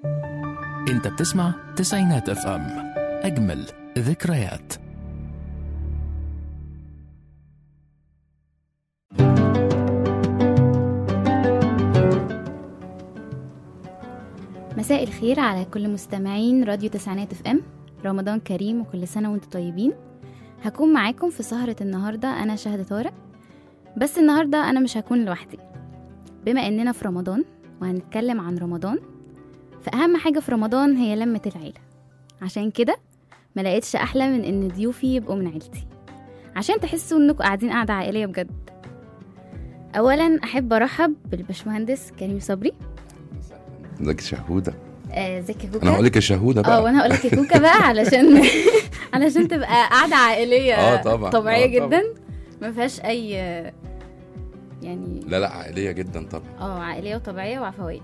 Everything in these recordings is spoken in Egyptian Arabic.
انت بتسمع تسعينات اف ام اجمل ذكريات مساء الخير على كل مستمعين راديو تسعينات اف ام رمضان كريم وكل سنة وانتم طيبين هكون معاكم في سهرة النهاردة أنا شهد طارق بس النهاردة أنا مش هكون لوحدي بما إننا في رمضان وهنتكلم عن رمضان فأهم حاجة في رمضان هي لمة العيلة عشان كده ما لقيتش أحلى من إن ضيوفي يبقوا من عيلتي عشان تحسوا إنكم قاعدين قاعدة عائلية بجد أولا أحب أرحب بالبشمهندس كريم صبري ازيك يا شهوده آه، ازيك يا كوكا انا هقول لك يا شهوده اه بقى وانا هقول لك يا كوكا بقى علشان علشان تبقى قاعده عائليه آه طبعاً، طبيعيه آه طبعاً. جدا ما فيهاش اي يعني لا لا عائليه جدا طبعا اه عائليه وطبيعيه وعفويه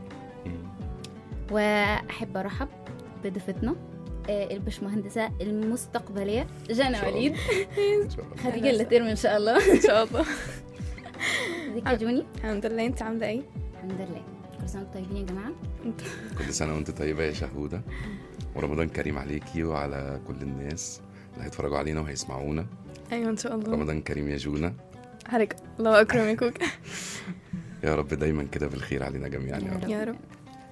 واحب ارحب بضيفتنا آه، البشمهندسه المستقبليه جانا إن شاء وليد إن شاء الله. خريجه اللاتيرم ان شاء الله ان شاء الله ازيك يا جوني الحمد لله انت عامله ايه الحمد لله كل سنه وانتم طيبين يا جماعه كل سنه وانت طيبه يا شهوده ورمضان كريم عليكي وعلى كل الناس اللي هيتفرجوا علينا وهيسمعونا ايوه ان شاء الله رمضان كريم يا جونا حركة الله اكرم يا كوكا يا رب دايما كده بالخير علينا جميعا يا رب يا رب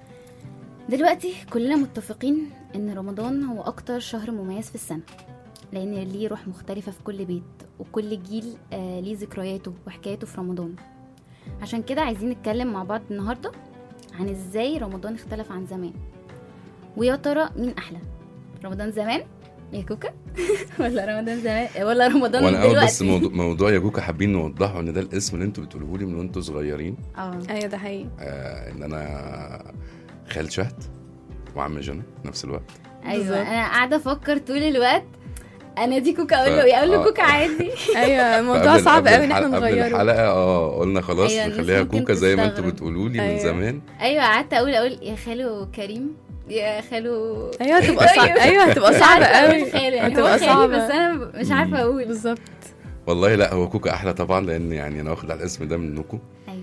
دلوقتي كلنا متفقين ان رمضان هو اكتر شهر مميز في السنه لان ليه روح مختلفه في كل بيت وكل جيل آه ليه ذكرياته وحكاياته في رمضان عشان كده عايزين نتكلم مع بعض النهارده عن ازاي رمضان اختلف عن زمان ويا ترى مين احلى رمضان زمان يا كوكا ولا رمضان زمان ولا رمضان وانا اول بس دلوقتي موضوع, موضوع يا جوكا حابين نوضحه ان ده الاسم اللي انتوا بتقولوه لي من وانتوا صغيرين اه ايوه ده حقيقي آه ان انا خال شهد وعم جنى في نفس الوقت ايوه بالظبط. انا قاعده افكر طول الوقت انا دي كوكا اقول ف- له ايه اقول له آه. كوكا عادي ايوه الموضوع فقبل- صعب قبل قوي ان احنا الحلقة- قبل نغيره الحلقه اه قلنا خلاص أيوة، الناس نخليها ممكن كوكا زي ما انتوا تستغرب. بتقولوا لي من أيوة. زمان ايوه قعدت اقول اقول يا خالو كريم يا خالو ايوه هتبقى صعب ايوه هتبقى مش صعبة عارفة قوي أقول خالو يعني هو هتبقى خالي صعبة بس انا مش عارفه اقول بالظبط والله لا هو كوكا احلى طبعا لان يعني انا واخد على الاسم ده منكم ايوه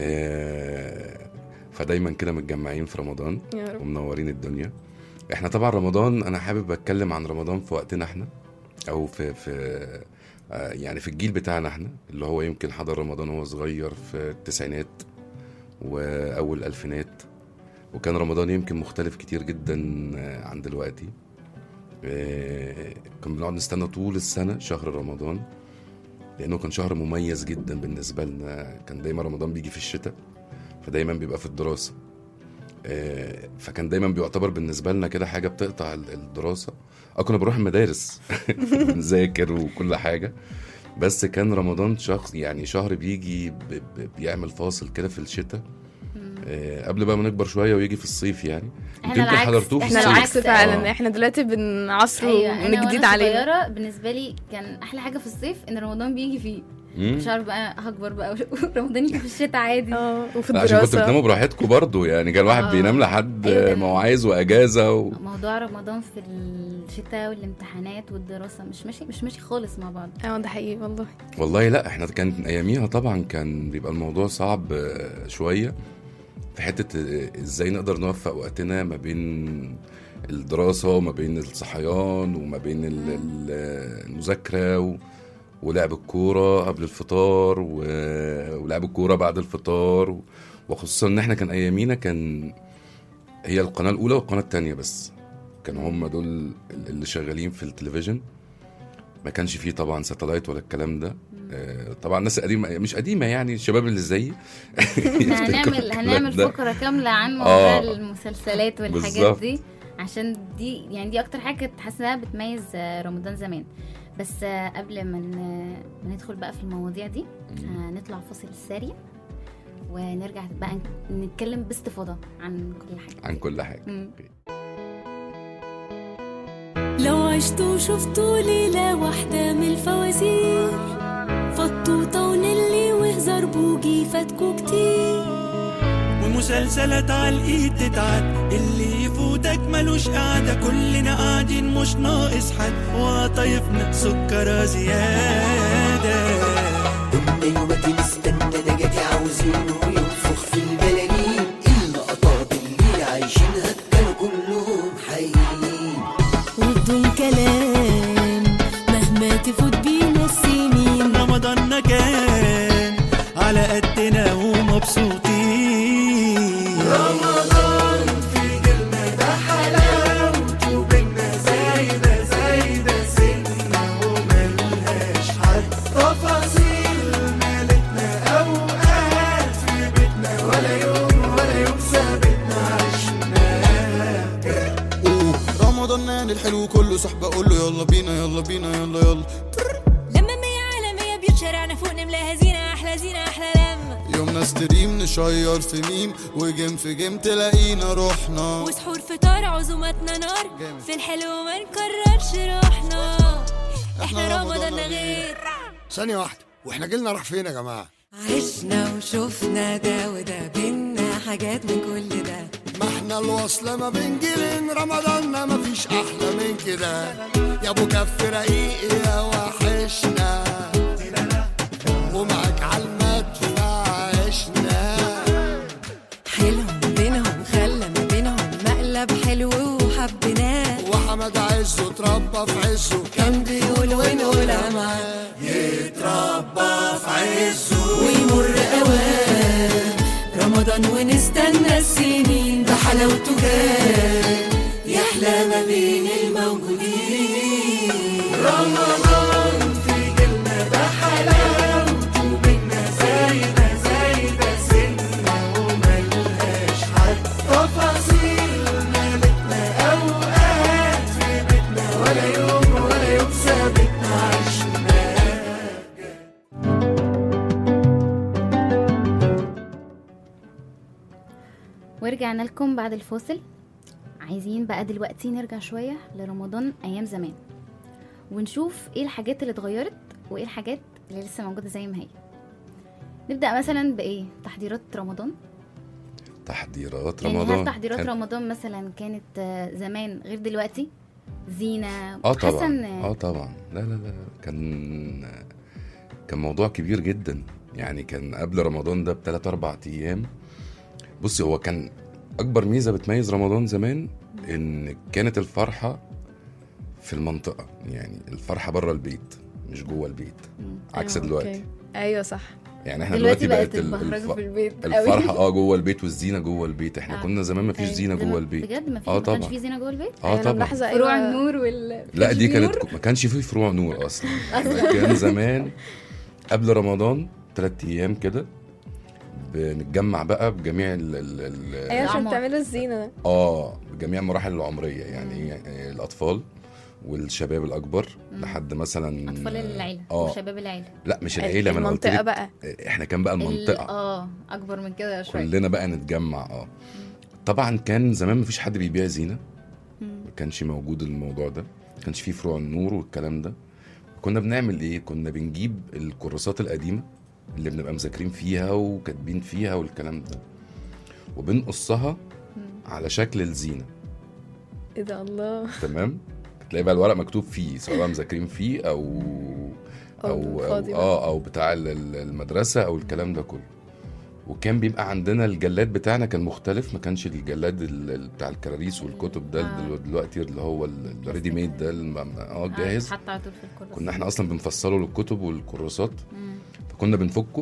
آه، فدايما كده متجمعين في رمضان يا رب ومنورين الدنيا احنا طبعا رمضان انا حابب اتكلم عن رمضان في وقتنا احنا او في في آه، يعني في الجيل بتاعنا احنا اللي هو يمكن حضر رمضان وهو صغير في التسعينات واول الالفينات وكان رمضان يمكن مختلف كتير جدا آه، عن دلوقتي آه، كنا بنقعد نستنى طول السنه شهر رمضان لانه كان شهر مميز جدا بالنسبه لنا كان دايما رمضان بيجي في الشتاء فدايما بيبقى في الدراسه آه، فكان دايما بيعتبر بالنسبه لنا كده حاجه بتقطع ال- الدراسه اه كنا بنروح المدارس بنذاكر وكل حاجه بس كان رمضان شخص يعني شهر بيجي ب- ب- بيعمل فاصل كده في الشتاء آه، قبل بقى ما نكبر شويه ويجي في الصيف يعني احنا انتوا يمكن العكس. حضرتوه في احنا احنا الصيف العكس العكس. فعلا آه. احنا دلوقتي بنعصره ايوه انا من جديد وانا علينا صغيره بالنسبه لي كان احلى حاجه في الصيف ان رمضان بيجي فيه مم. مش عارف بقى هكبر بقى رمضان يجي في الشتاء عادي اه وفي لا، عشان كنتوا الدراسة بتناموا براحتكم برضو يعني كان الواحد آه. بينام لحد أيوة. آه، ما هو عايز واجازه و... موضوع رمضان في الشتاء والامتحانات والدراسه مش ماشي مش ماشي خالص مع بعض اه ده حقيقي والله والله لا احنا كان اياميها طبعا كان بيبقى الموضوع صعب آه، شويه في حته آه، ازاي نقدر نوفق وقتنا ما بين الدراسه وما بين الصحيان وما بين ال- ال- المذاكره و... ولعب الكوره قبل الفطار و... ولعب الكوره بعد الفطار و... وخصوصا ان احنا كان ايامينا كان هي القناه الاولى والقناه الثانيه بس كانوا هم دول اللي شغالين في التلفزيون ما كانش فيه طبعا ساتلايت ولا الكلام ده آه، طبعا الناس قديمه مش قديمه يعني الشباب اللي زيي احنا هنعمل هنعمل ده. فقره كامله عن موضوع آه. المسلسلات والحاجات بالظبط. دي عشان دي يعني دي اكتر حاجه كنت حاسه انها بتميز آه، رمضان زمان بس آه، قبل ما ن- ما ندخل بقى في المواضيع دي هنطلع فاصل سريع ونرجع بقى نتكلم باستفاضه عن كل حاجه عن كل حاجه مم. لو عشتوا وشفتوا ليلة واحدة من الفوازير فطوطة ونلي وهزار بوجي فاتكوا كتير ومسلسلات على الايد تتعد اللي يفوتك ملوش قعدة كلنا قاعدين مش ناقص حد وطايفنا سكر زيادة ايوه نستنى نجاتي عاوزينه ينفخ في البلالين اللقطات اللي عايشينها كانوا الحلو كله صح بقول له يلا بينا يلا بينا يلا يلا لما مية على مية بيوت شارعنا فوق نملاها زينة أحلى زينة أحلى لمة يومنا ستريم نشير في ميم وجيم في جيم تلاقينا رحنا وسحور فطار عزوماتنا نار في الحلو ما نكررش روحنا احنا رمضاننا غير ثانية واحدة واحنا جيلنا راح فين يا جماعة؟ عشنا وشفنا ده وده بينا حاجات من كل ده ما احنا الوصلة ما بين جيلين رمضاننا ما فيش أحلى من كده يا أبو كف رقيق يا وحشنا ومعاك عالمدفع عشنا حيلهم بينهم خلى ما بينهم مقلب حلو وحبيناه وحمد عزه اتربى في عزه كان بيقول ونقول معاه يتربى في عزه ويمر اوان رمضان ونستنى السنين ده حلاوته جاي يحلى ما بين الموجودين رمضان في جيلنا ده حلاوته بينا زايدة زايدة سنة وملهاش حد تفاصيل مالتنا أوقات في بيتنا ولا يوم ولا يوم ثابتنا عشنا ورجعنا لكم بعد الفاصل عايزين بقى دلوقتي نرجع شوية لرمضان أيام زمان ونشوف ايه الحاجات اللي اتغيرت وايه الحاجات اللي لسه موجودة زي ما هي نبدأ مثلا بإيه تحضيرات رمضان تحضيرات يعني رمضان هل تحضيرات كان- رمضان مثلا كانت آه، زمان غير دلوقتي زينة اه حاسة طبعا إن- اه طبعا لا لا لا كان كان موضوع كبير جدا يعني كان قبل رمضان ده بثلاث اربع ايام بصي هو كان اكبر ميزه بتميز رمضان زمان ان كانت الفرحه في المنطقه يعني الفرحه بره البيت مش جوه البيت عكس آه، دلوقتي أوكي. ايوه صح يعني احنا دلوقتي دلوقتي, بقت بقت ال- البهرجة الف- في البيت قوي. الفرحه اه جوه البيت والزينه جوه البيت احنا آه. كنا زمان ما فيش أيوة. زينه زمان- جوه البيت بجد ما في اه ما كانش طبعا في زينة جوه البيت اه أنا طبعا ملاحظة فروع أيوة. النور وال لا دي في كانت نور؟ ما كانش فيه فروع نور اصلا إحنا كان زمان قبل رمضان ثلاث ايام كده بنتجمع بقى بجميع ال ال ال ايوه عشان الأعمار. تعملوا الزينة ده اه بجميع المراحل العمريه يعني آه، الاطفال والشباب الاكبر لحد مثلا أطفال العيلة اه وشباب العيلة لا مش العيله ما انا قلت المنطقة لك بقى احنا كان بقى ال- المنطقه اه أكبر من كده شوية كلنا بقى نتجمع اه طبعا كان زمان مفيش حد بيبيع زينه ما كانش موجود الموضوع ده ما كانش فيه فروع النور والكلام ده كنا بنعمل ايه كنا بنجيب الكراسات القديمه اللي بنبقى مذاكرين فيها وكاتبين فيها والكلام ده وبنقصها على شكل الزينه ايه ده الله تمام تلاقي بقى الورق مكتوب فيه سواء بقى مذاكرين فيه او أو او, أو فاضي بقى. اه او بتاع ال- ال- المدرسه او الكلام ده كله وكان بيبقى عندنا الجلاد بتاعنا كان مختلف ما كانش الجلاد ال- ال- بتاع الكراريس والكتب ده آه. دلو- دلوقتي اللي هو ال- الريدي ميد ده الم- اه جاهز حتى على طول في الكرة كنا احنا اصلا بنفصله للكتب والكراسات مم. فكنا بنفكه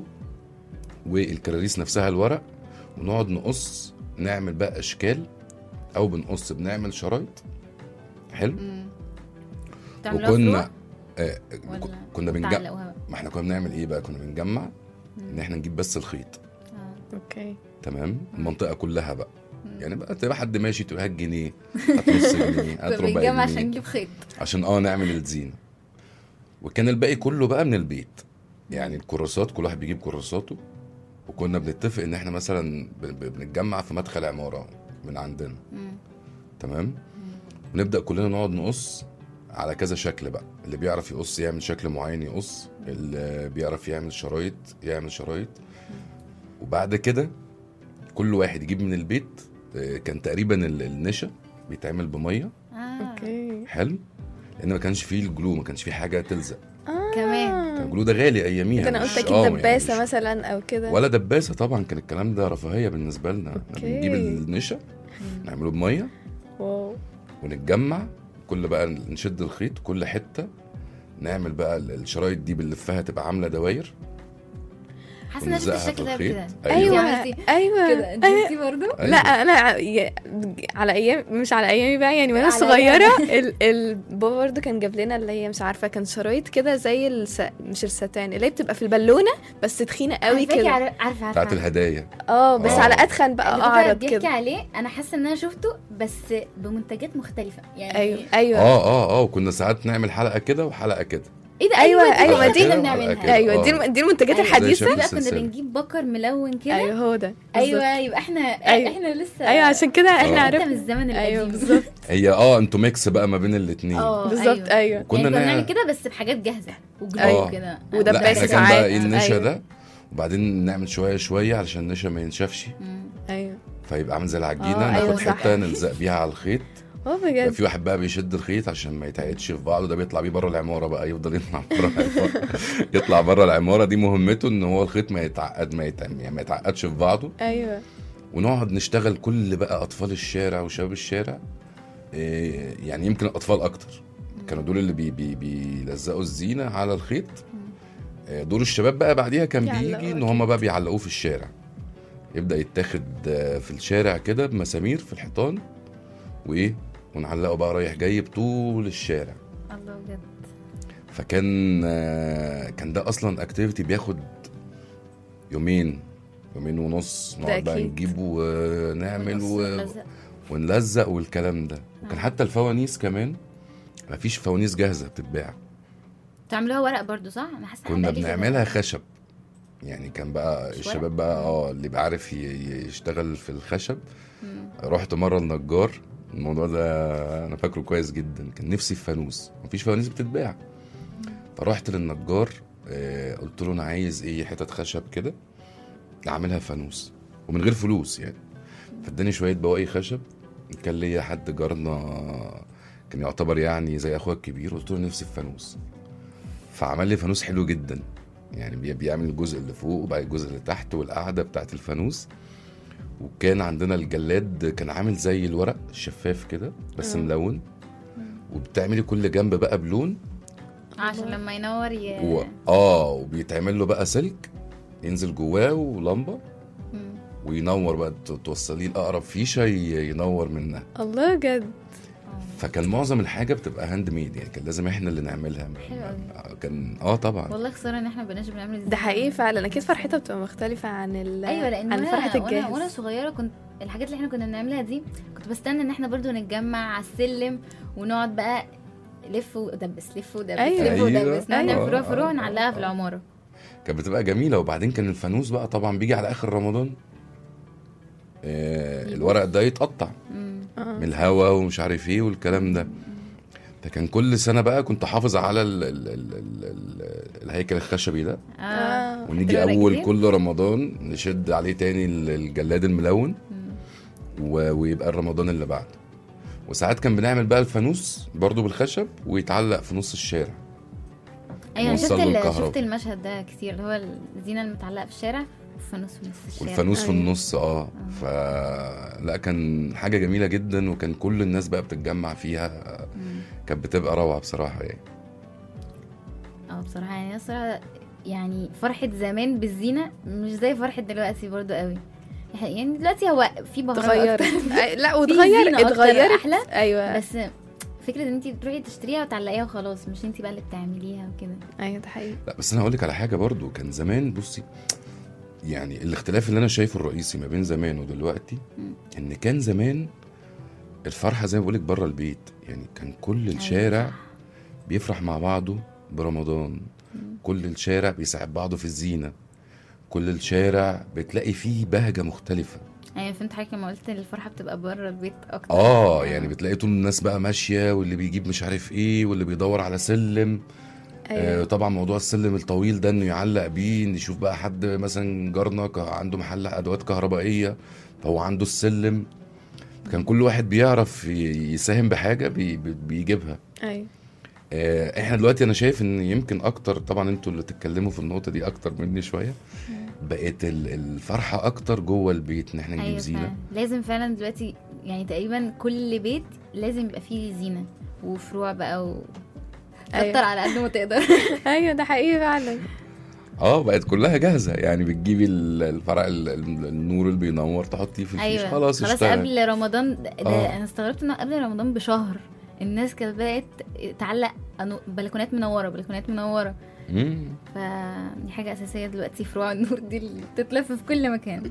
والكراريس نفسها الورق ونقعد نقص نعمل بقى اشكال او بنقص بنعمل شرايط حلو مم. تعملوها وكنا فروع آه ولا كنا بنجمع بتعلقوها بقى؟ ما احنا كنا بنعمل ايه بقى كنا بنجمع ان احنا نجيب بس الخيط آه. اوكي تمام المنطقه كلها بقى يعني بقى تبقى حد ماشي تقول هات جنيه هات نص جنيه هات كنا ربع بنجمع عشان جنيه نجيب خيط عشان اه نعمل الزينه وكان الباقي كله بقى من البيت يعني الكراسات كل واحد بيجيب كراساته وكنا بنتفق ان احنا مثلا ب- ب- بنتجمع في مدخل عماره من عندنا مم. تمام ونبدا كلنا نقعد نقص على كذا شكل بقى اللي بيعرف يقص يعمل شكل معين يقص اللي بيعرف يعمل شرايط يعمل شرايط وبعد كده كل واحد يجيب من البيت آه، كان تقريبا ال- النشا بيتعمل بميه اه اوكي حلو لان ما كانش فيه الجلو ما كانش فيه حاجه تلزق كمان كان الجلو ده غالي اياميها ده انا مش- قلت آه، اكيد يعني دباسة مش- مثلا او كده ولا دباسه طبعا كان الكلام ده رفاهيه بالنسبه لنا احنا أوكي. بنجيب النشا نعمله بميه واو ونتجمع كل بقى نشد الخيط كل حته نعمل بقى ال- الشرايط دي بنلفها تبقى عامله دواير حاسه ان انا شفت ونلزقها في الشكل ده الخيط. كده ايوه عملتي ايوه كده انت أيوة. شفتي برضه أيوة. لا انا ي- على ايام مش على ايامي بقى يعني وانا على صغيره ال... ال... بابا برضه كان جاب لنا اللي هي مش عارفه كان شرايط كده زي الس... مش الستان اللي هي بتبقى في البالونه بس تخينه قوي عارفاكي كده عارف- عارفه بتاعت عارفه الهدايا اه بس آه. على اتخن بقى اللي بابا اعرض بيحكي كده عليه انا حاسه ان انا شفته بس بمنتجات مختلفه يعني ايوه ايوه اه اه اه وكنا ساعات نعمل حلقه كده وحلقه كده ايه ده أيوة، ايوه أيوة، ايوه دي- دي كنا كده بنعملها وحلقة كده. ايوه دي آه. الم- دي المنتجات أيوة. الحديثه شكل لا كنا السلسلة. بنجيب بكر ملون كده ايوه هو ده ايوه يبقى احنا أيوة. احنا لسه ايوه عشان كده احنا آه. حتى من عرفنا الزمن القديم ايوه بالظبط هي اه انتوا ميكس بقى ما بين الاثنين اه بالظبط ايوه ايوه كنا يعني كنا نع- بنعمل كده بس بحاجات جاهزه وجلو آه. كده وده لا بس احنا كان ساعات. بقى ايه النشا أيوة. ده وبعدين نعمل شويه شويه علشان النشا ما ينشفش مم. ايوه فيبقى عامل زي العجينه آه، ناخد أيوة، صح. حته نلزق بيها على الخيط اه يبقى بجد في واحد بقى بيشد الخيط عشان ما يتعقدش في بعضه ده بيطلع بيه بره العماره بقى يفضل يطلع بره العماره يطلع بره العماره دي مهمته ان هو الخيط ما يتعقد ما, يت... يعني ما يتعقدش في بعضه ايوه ونقعد نشتغل كل بقى اطفال الشارع وشباب الشارع إيه، يعني يمكن الاطفال اكتر كانوا دول اللي بي بي بيلزقوا الزينه على الخيط إيه، دور الشباب بقى بعديها كان يعلقوا بيجي ان أكيد. هم بقى بيعلقوه في الشارع يبدا يتاخد آه، في الشارع كده بمسامير في الحيطان وايه ونعلقه بقى رايح جاي بطول الشارع الله بجد فكان آه، كان ده اصلا اكتيفيتي بياخد يومين يومين ونص ده نقعد بقى أكيد. نجيب ونعمل ونص و... ونلزق. ونلزق والكلام ده وكان آه. حتى الفوانيس كمان مفيش فوانيس جاهزه بتتباع بتعملوها ورق برضو صح انا حاسه كنا بقالي كده. بنعملها خشب يعني كان بقى مش الشباب ورق؟ بقى اه اللي بيعرف ي- يشتغل في الخشب مم. رحت مره النجار الموضوع ده انا فاكره كويس جدا كان نفسي في فانوس مفيش فوانيس بتتباع فرحت للنجار آه، قلت له انا عايز ايه حتت خشب كده اعملها فانوس ومن غير فلوس يعني فاداني شويه بواقي خشب كان ليا حد جارنا كان يعتبر يعني زي اخويا الكبير قلت له نفسي في فانوس فعمل لي فانوس حلو جدا يعني بي- بيعمل الجزء اللي فوق وبعد الجزء اللي تحت والقعده بتاعت الفانوس وكان عندنا الجلاد كان عامل زي الورق شفاف كده بس آه. ملون وبتعملي كل جنب بقى بلون عشان لما ينور ي... و... اه وبيتعمل له بقى سلك ينزل جواه ولمبه مم. وينور بقى ت- توصليه لاقرب فيشه ي- ينور منها الله بجد فكان معظم الحاجه بتبقى هاند ميد يعني كان لازم احنا اللي نعملها حلو أوي. كان اه طبعا والله خساره ان احنا بناش بنعمل ازاي ده حقيقي فعلا اكيد فرحتها بتبقى مختلفه عن ال ايوه لان عن وانا فرحه وانا, الجاهز وانا صغيره كنت الحاجات اللي احنا كنا بنعملها دي كنت بستنى ان احنا برضو نتجمع على السلم ونقعد بقى لف ودبس لف ودبس أيوة. لف أيوة. ودبس نقعد نعمل أيوة. فروع فروع آه، ونعلقها في آه. العماره كانت بتبقى جميله وبعدين كان الفانوس بقى طبعا بيجي على اخر رمضان آه الورق ده يتقطع مم. آه. من الهوا ومش عارف ايه والكلام ده ده كان كل سنه بقى كنت حافظ على ال ال ال ال ال الهيكل الخشبي ده اه آه. ونيجي حلو اول جديد. كل رمضان نشد عليه تاني ال- الجلاد الملون و- ويبقى الرمضان اللي بعده وساعات كان بنعمل بقى الفانوس برضو بالخشب ويتعلق في نص الشارع ايوه أنا شفت نوصل له ال- الكهرباء. شفت المشهد ده كتير اللي هو الزينه المتعلقه في الشارع والفانوس في نص الشارع والفانوس في أيوة. النص اه ف لا كان حاجه جميله جدا وكان كل الناس بقى بتتجمع فيها مم. كانت بتبقى روعه بصراحه يعني اه بصراحه يعني الصراحه يعني فرحه زمان بالزينه مش زي فرحه دلوقتي برضو قوي يعني دلوقتي هو في بهارات اتغيرت أكتر. أي- لا في واتغير زينة أكتر اتغيرت احلى ايوه بس فكره ان انت تروحي تشتريها وتعلقيها وخلاص مش انت بقى اللي بتعمليها وكده ايوه ده حقيقي لا بس انا هقول لك على حاجه برضو كان زمان بصي يعني الاختلاف اللي انا شايفه الرئيسي ما بين زمان ودلوقتي مم. ان كان زمان الفرحه زي ما بقول لك بره البيت يعني كان كل الشارع بيفرح مع بعضه برمضان كل الشارع بيساعد بعضه في الزينه كل الشارع بتلاقي فيه بهجه مختلفه ايوه فهمت حضرتك لما قلت ان الفرحه بتبقى بره البيت اكتر اه يعني بتلاقي طول الناس بقى ماشيه واللي بيجيب مش عارف ايه واللي بيدور على سلم آه ايوه طبعا موضوع السلم الطويل ده انه يعلق بيه نشوف بقى حد مثلا جارنا ك- عنده محل ادوات كهربائيه فهو عنده السلم كان كل واحد بيعرف ي- يساهم بحاجه بي بي- بيجيبها ايوه آه احنا دلوقتي انا شايف ان يمكن اكتر طبعا انتوا اللي تتكلموا في النقطه دي اكتر مني شويه بقت ال- الفرحه اكتر جوه البيت ان احنا نجيب ايوه زينه فعلا لازم فعلا دلوقتي يعني تقريبا كل بيت لازم يبقى فيه زينه وفروع بقى و كتر أيوة. على قد ما تقدر ايوه ده حقيقي فعلا اه بقت كلها جاهزه يعني بتجيبي ال- الفرع ال- ال- النور اللي بينور تحطيه في الفيش ايوه خلاص خلاص اشتغل قبل رمضان ده آه. انا استغربت انه قبل رمضان بشهر الناس كانت بقت تعلق أنو- بلكونات منوره بلكونات منوره مم. فدي حاجه اساسيه دلوقتي فروع النور دي اللي بتتلف في كل مكان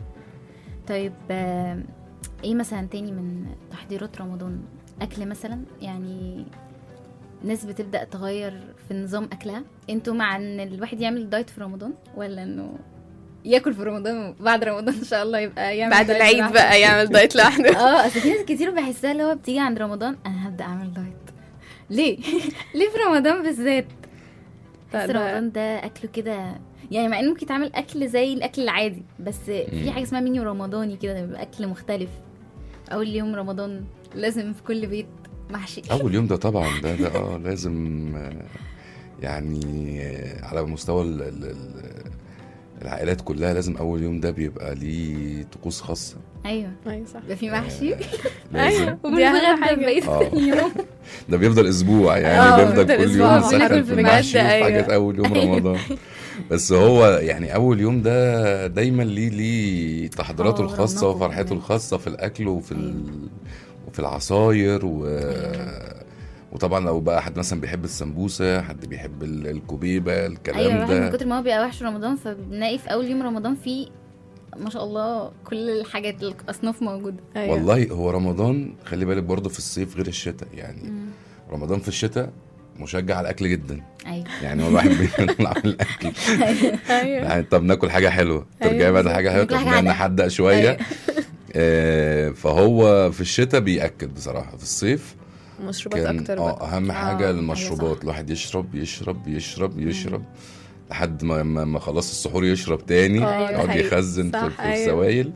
طيب آه، ايه مثلا تاني من تحضيرات رمضان اكل مثلا يعني ناس بتبدا تغير في نظام اكلها انتوا مع ان الواحد يعمل دايت في رمضان ولا انه ياكل في رمضان وبعد رمضان ان شاء الله يبقى يعمل بعد دايت العيد لوحده؟ بقى يعمل دايت لوحده اه اصل في ناس كتير بحسها اللي هو بتيجي عند رمضان انا هبدا اعمل دايت ليه ليه في رمضان بالذات لا، بس ده- رمضان ده اكله كده يعني مع انه ممكن يتعمل اكل زي الاكل العادي بس في مم. حاجه اسمها منيو رمضاني كده بيبقى اكل مختلف اول يوم رمضان لازم في كل بيت محشي اول يوم ده طبعا ده ده اه لازم آه، يعني آه، على مستوى ال- ال- ال- العائلات كلها لازم اول يوم ده بيبقى ليه طقوس خاصه ايوه ايوه صح يبقى في محشي لازم ومن دي أهم بغدا حاجة. بقيت آه. اليوم ده بيفضل اسبوع يعني آه، بيفضل بيفضل كل أسبوع. يوم بناكل نسخن في في المعدة، المحشي وفي أيوة. حاجات اول يوم رمضان بس هو يعني اول يوم ده دايما ليه ليه تحضيراته آه، الخاصه رونقه وفرحته كده. الخاصه في الاكل وفي ال... وفي العصاير و... وطبعا لو بقى حد مثلا بيحب السمبوسه حد بيحب ال- الكوبيبه الكلام ايوه الواحد من ده كتر ما هو بيبقى وحش رمضان فبنلاقي في اول يوم رمضان في ما شاء الله كل الحاجات الاصناف موجوده أيوة. والله هو رمضان خلي بالك برضه في الصيف غير الشتاء يعني مم. رمضان في الشتاء مشجع على الاكل جدا ايوه يعني هو الواحد بيطلع من الاكل ايوه يعني طب ناكل حاجه حلوه ترجعي أيوة بعد حاجه حلوه ناكل طب حاجة بقى حادقة. نحدق شويه أيوة. آه، فهو في الشتاء بياكد بصراحه في الصيف مشروبات كان اكتر بقى اه اهم آه، حاجه أيوة المشروبات صح. الواحد يشرب يشرب يشرب يشرب لحد ما ما ما خلاص السحور يشرب تاني آه، ده يقعد حقيقي. يخزن في, صح، في أيوة. السوائل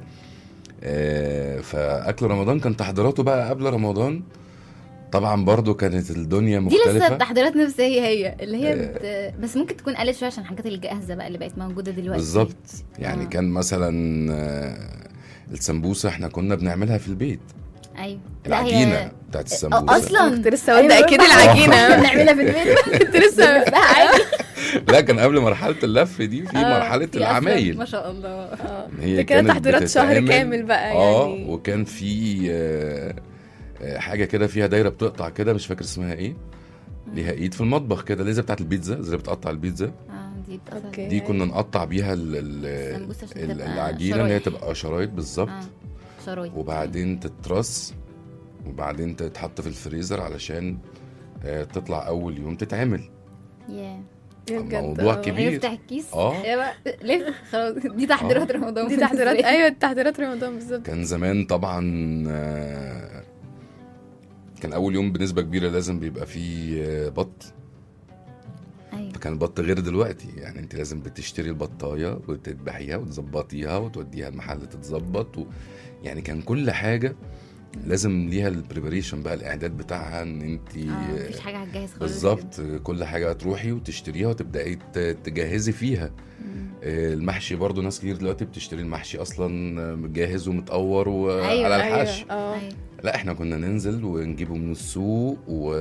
آه، فاكل رمضان كان تحضيراته بقى قبل رمضان طبعا برضو كانت الدنيا دي لسه مختلفه التحضيرات نفسها هي هي اللي هي بت... بس ممكن تكون قلت شويه عشان الحاجات الجاهزه بقى اللي بقت موجوده دلوقتي بالظبط يعني آه. كان مثلا آه، السمبوسه احنا كنا بنعملها في البيت ايوه لا، هي- العجينه بتاعت السمبوسه اصلا كنت لسه اقول ده اكيد العجينه بنعملها في البيت كنت لسه عادي لا كان قبل مرحله اللف دي في آه، مرحله في أصلاً العمايل ما شاء الله اه هي ده كده كانت تحضيرات شهر بتتعمل- كامل بقى اه يعني وكان في آه، آه، حاجه كده فيها دايره بتقطع كده مش فاكر اسمها ايه ليها ايد في المطبخ كده اللي زي بتاعت البيتزا زي اللي بتقطع البيتزا اه دي بتأثر. أوكي. دي كنا نقطع بيها ال- ال- السمبوسة عشان ال- تبقى العجينه ان هي شرايح. تبقى شرايط بالظبط اه شرايط وبعدين تترص وبعدين تتحط في الفريزر علشان آه، تطلع اول يوم تتعمل ياه يا بجد، موضوع آه. كبير. هنفتح الكيس آه. يا بقى لف خلاص دي تحضيرات رمضان دي تحضيرات بالنسبة لي. ايوه تحضيرات رمضان بالظبط كان زمان طبعا آه، كان اول يوم بنسبه كبيره لازم بيبقى فيه آه، بط ايوه فكان البط غير دلوقتي يعني انت لازم بتشتري البطايه وتذبحيها وتظبطيها وتوديها المحل تتظبط و... يعني كان كل حاجه لازم ليها البريبريشن بقى الاعداد بتاعها ان انت اه مفيش حاجه هتجهز خالص بالظبط كل حاجه تروحي وتشتريها وتبداي ت- تجهزي فيها مم. آه، المحشي برضو ناس كتير دلوقتي بتشتري المحشي اصلا مجهز ومتقور وعلى أيوة، الحشي اه ايوه لا احنا كنا ننزل ونجيبه من السوق و...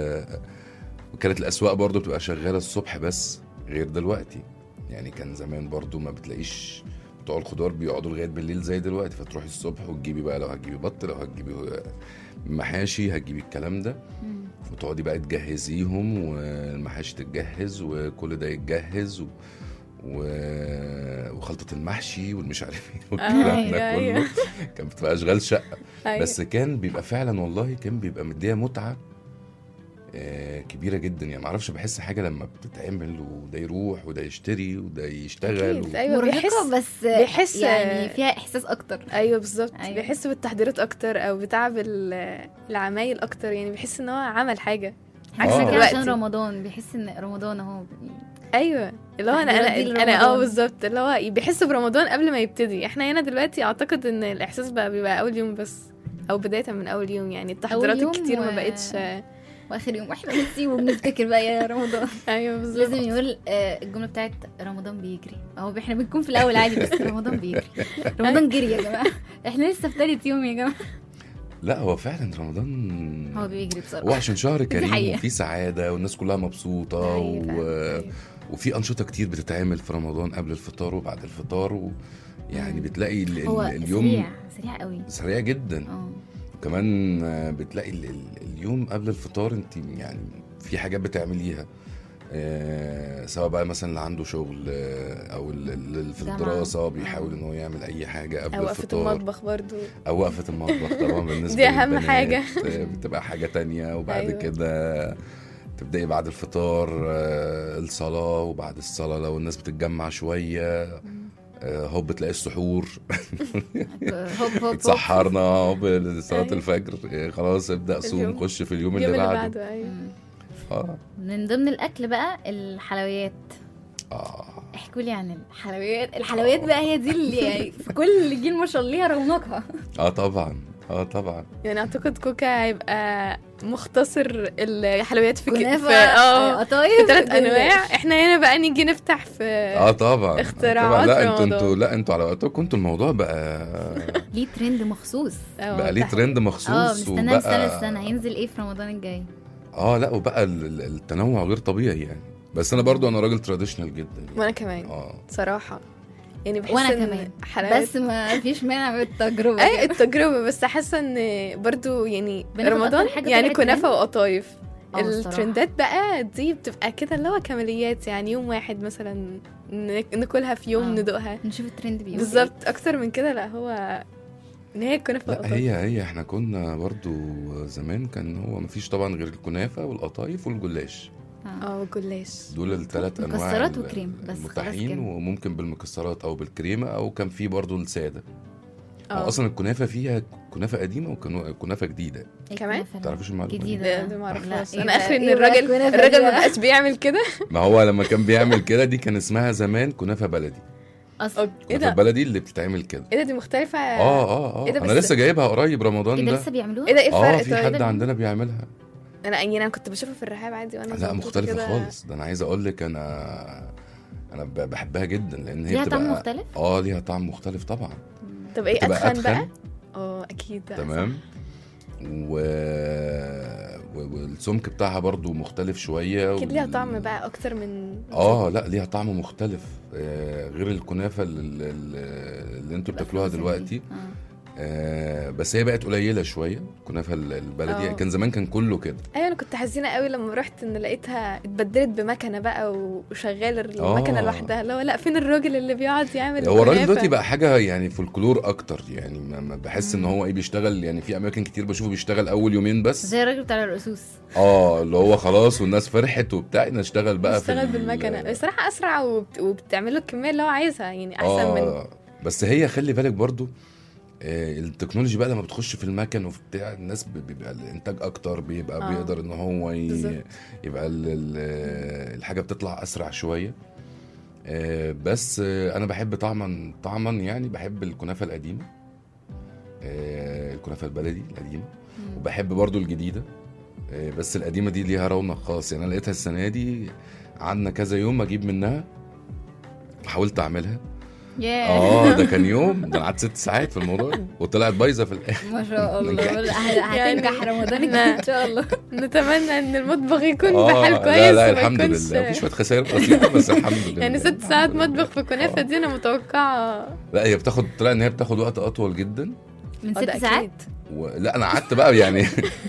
وكانت الاسواق برضو بتبقى شغاله الصبح بس غير دلوقتي يعني كان زمان برضو ما بتلاقيش بتوع الخضار بيقعدوا لغايه بالليل زي دلوقتي فتروحي الصبح وتجيبي بقى لو هتجيبي بط لو هتجيبي محاشي هتجيبي الكلام ده مم. وتقعدي بقى تجهزيهم والمحاشي تتجهز وكل ده يتجهز و... و... وخلطة المحشي والمش عارف ايه والكلام ده أيوة، كله أيوة. كانت بتبقى اشغال شقة أيوة. بس كان بيبقى فعلا والله كان بيبقى مديها متعة آه، كبيرة جدا يعني معرفش بحس حاجة لما بتتعمل وده يروح وده يشتري وده يشتغل أكيد، و... ايوه بيحس مرهقه بس بيحس- يعني فيها احساس اكتر ايوه بالظبط أيوة. أيوة. بيحس بالتحضيرات اكتر او بتعب ال- العمايل اكتر يعني بيحس ان هو عمل حاجه عكس آه. كده دلوقتي عشان رمضان بيحس ان رمضان اهو ايوه اللي هو انا تحضيرات انا دي انا اه لرمضان. بالظبط اللي هو بيحس برمضان قبل ما يبتدي احنا هنا دلوقتي اعتقد ان الاحساس بقى بيبقى اول يوم بس او بدايه من اول يوم يعني التحضيرات يوم الكتير و- ما بقتش واخر يوم واحنا بنسيب وبنفتكر بقى يا رمضان ايوه بالظبط لازم يقول آه، الجمله بتاعت رمضان بيجري اهو احنا بنكون في الاول عادي بس رمضان بيجري رمضان جري يا جماعه احنا لسه في تالت يوم يا جماعه لا هو فعلا رمضان هو بيجري بصراحه هو عشان شهر كريم حقيقة. وفيه سعادة والناس كلها مبسوطة أيوة فعلا، و... أيوة. وفي انشطه كتير بتتعمل في رمضان قبل الفطار وبعد الفطار و يعني بتلاقي ال- ال- هو اليوم سريع سريع قوي سريع جدا اه وكمان آه، بتلاقي ال- ال- اليوم قبل الفطار انت يعني في حاجات بتعمليها آه، سواء بقى مثلا اللي عنده شغل آه، او ال- ال- في جامعة. الدراسه بيحاول ان هو يعمل اي حاجه قبل او وقفه الفطار المطبخ برضو او وقفه المطبخ طبعا بالنسبه دي أهم للبنات، حاجة. آه، بتبقى حاجه تانية وبعد أيوة. أيوة. كده تبداي بعد الفطار آه، الصلاه وبعد الصلاه لو الناس بتتجمع شويه آه، هوب تلاقي السحور هوب هوب هوب اتسحرنا هوب صلاه أيوة. الفجر آه، خلاص ابدا صوم اليوم- خش في اليوم اللي اليوم اللي بعده بعده ايوه مم. اه من ضمن الاكل بقى الحلويات اه احكوا لي عن الحلويات الحلويات بقى هي دي اللي يعني في كل جيل ما شاء الله ليها رونقها اه طبعا اه طبعا يعني اعتقد كوكا هيبقى مختصر الحلويات في ك- كنافه في اه قطايف في ثلاث جلاش. انواع احنا هنا بقى نيجي نفتح في اه طبعا اختراعات طبعا لا انتوا رمضان. انتوا لا انتوا على وقتكم انتوا الموضوع بقى ليه ترند مخصوص آه، بقى ليه تحت- ترند اه مخصوص مستناه من سنه وبقى لسنه هينزل ايه في رمضان الجاي اه لا وبقى ال- ال- التنوع غير طبيعي يعني بس انا برضو انا راجل تراديشنال جدا يعني. وانا كمان اه صراحه يعني بحس وانا إن كمان حلويات بس ما فيش مانع من التجربه اي التجربه بس حاسه ان برضو يعني بناخد رمضان أكتر حاجة يعني طلعت كنافه ترند. وقطايف اه الصراحة. الترندات بقى دي بتبقى كده اللي هو كماليات يعني يوم واحد مثلا نك- ناكلها في يوم آه. ندوقها نشوف الترند بيقول بالظبط اكتر من كده لا هو ان هي كنافه لا وقطايف هي هي احنا كنا برضو زمان كان هو مفيش طبعا غير الكنافه والقطايف والجلاش إيه. اه اه جلاش دول الثلاث انواع مكسرات ال- وكريم، بس خلاص المتاحين كده. وممكن بالمكسرات او بالكريمه او كان في برضو الساده هو اه اصلا الكنافه فيها كنافه قديمه وكنافه جديده إيه كمان؟ كنافة؟ تعرفش المعلومه دي؟ جديدة ده ده معرفهاش لا، انا إيه اخري ان بقى- إيه بقى الراجل الكنافة الراجل دي ما بقى؟ بقاش بيعمل كده ما هو لما كان بيعمل كده دي كان اسمها زمان كنافه بلدي اصلا ايه كنافه ده بلدي اللي بتتعمل كده ايه ده دي مختلفه اه اه اه إيه ده انا بس- لسه جايبها قريب رمضان ايه ده ده لسه بيعملوها ايه ده ايه اه الفرق في طيب؟ حد عندنا بيعملها انا يعني انا كنت بشوفها في الرحاب عادي وانا لا صغنطوطة مختلفه كده. خالص ده انا عايز اقول لك انا انا ب- بحبها جدا لان هي ليها بتبقى طعم مختلف اه ليها طعم مختلف طبعا طب ايه بتبقى اتخن بقى أتخن. اه اكيد بقى تمام و... و- والسمك بتاعها برضو مختلف شويه اكيد ليها وال- طعم بقى اكتر من اه لا ليها طعم مختلف آه غير الكنافه اللي, اللي انتوا بتاكلوها دلوقتي اه آه بس هي بقت قليله شويه الكنافه ال- البلدي آه. كان زمان كان كله كده ايوه انا كنت حزينه قوي لما رحت ان لقيتها اتبدلت بمكنه بقى وشغال المكنه آه. لوحدها اللي هو لا فين الراجل اللي بيقعد يعمل هو الراجل الكنافة؟ دلوقتي بقى حاجه يعني فولكلور اكتر يعني ما- ما بحس ان هو ايه بيشتغل يعني في اماكن كتير بشوفه بيشتغل اول يومين بس زي الراجل بتاع الرصوص اه اللي هو خلاص والناس فرحت وبتاع نشتغل بقى في بيشتغل ال- بالمكنه بصراحه اسرع وبت... وبتعمل له الكميه اللي هو عايزها يعني احسن من اه بس هي خلي بالك برضو آه، التكنولوجي بقى لما بتخش في المكن وفي بتاع الناس ب- بيبقى الانتاج اكتر بيبقى آه. بيقدر ان هو ي... بالظبط. يبقى ال... ال... الحاجه بتطلع اسرع شويه آه، بس آه، انا بحب طعما طعما يعني بحب الكنافه القديمه آه، الكنافه البلدي القديمه وبحب برضو الجديده آه، بس القديمه دي ليها رونق خاص يعني انا لقيتها السنه دي قعدنا كذا يوم اجيب منها حاولت اعملها ياه اه ده كان يوم ده انا قعدت ست ساعات في الموضوع وطلعت بايظه في الاخر ما شاء الله نجحت. هتنجح رمضان الجاي ان شاء الله نتمنى ان المطبخ يكون اه بحال كويس لا لا وما الحمد يكونش- لله في شويه خسائر بسيطه بس الحمد لله يعني ست الحمد ساعات لله. مطبخ في كنافه دي انا متوقعه لا هي بتاخد طلع ان هي بتاخد وقت اطول جدا من آه، ده ست ساعات أكيد. ولا انا قعدت بقى يعني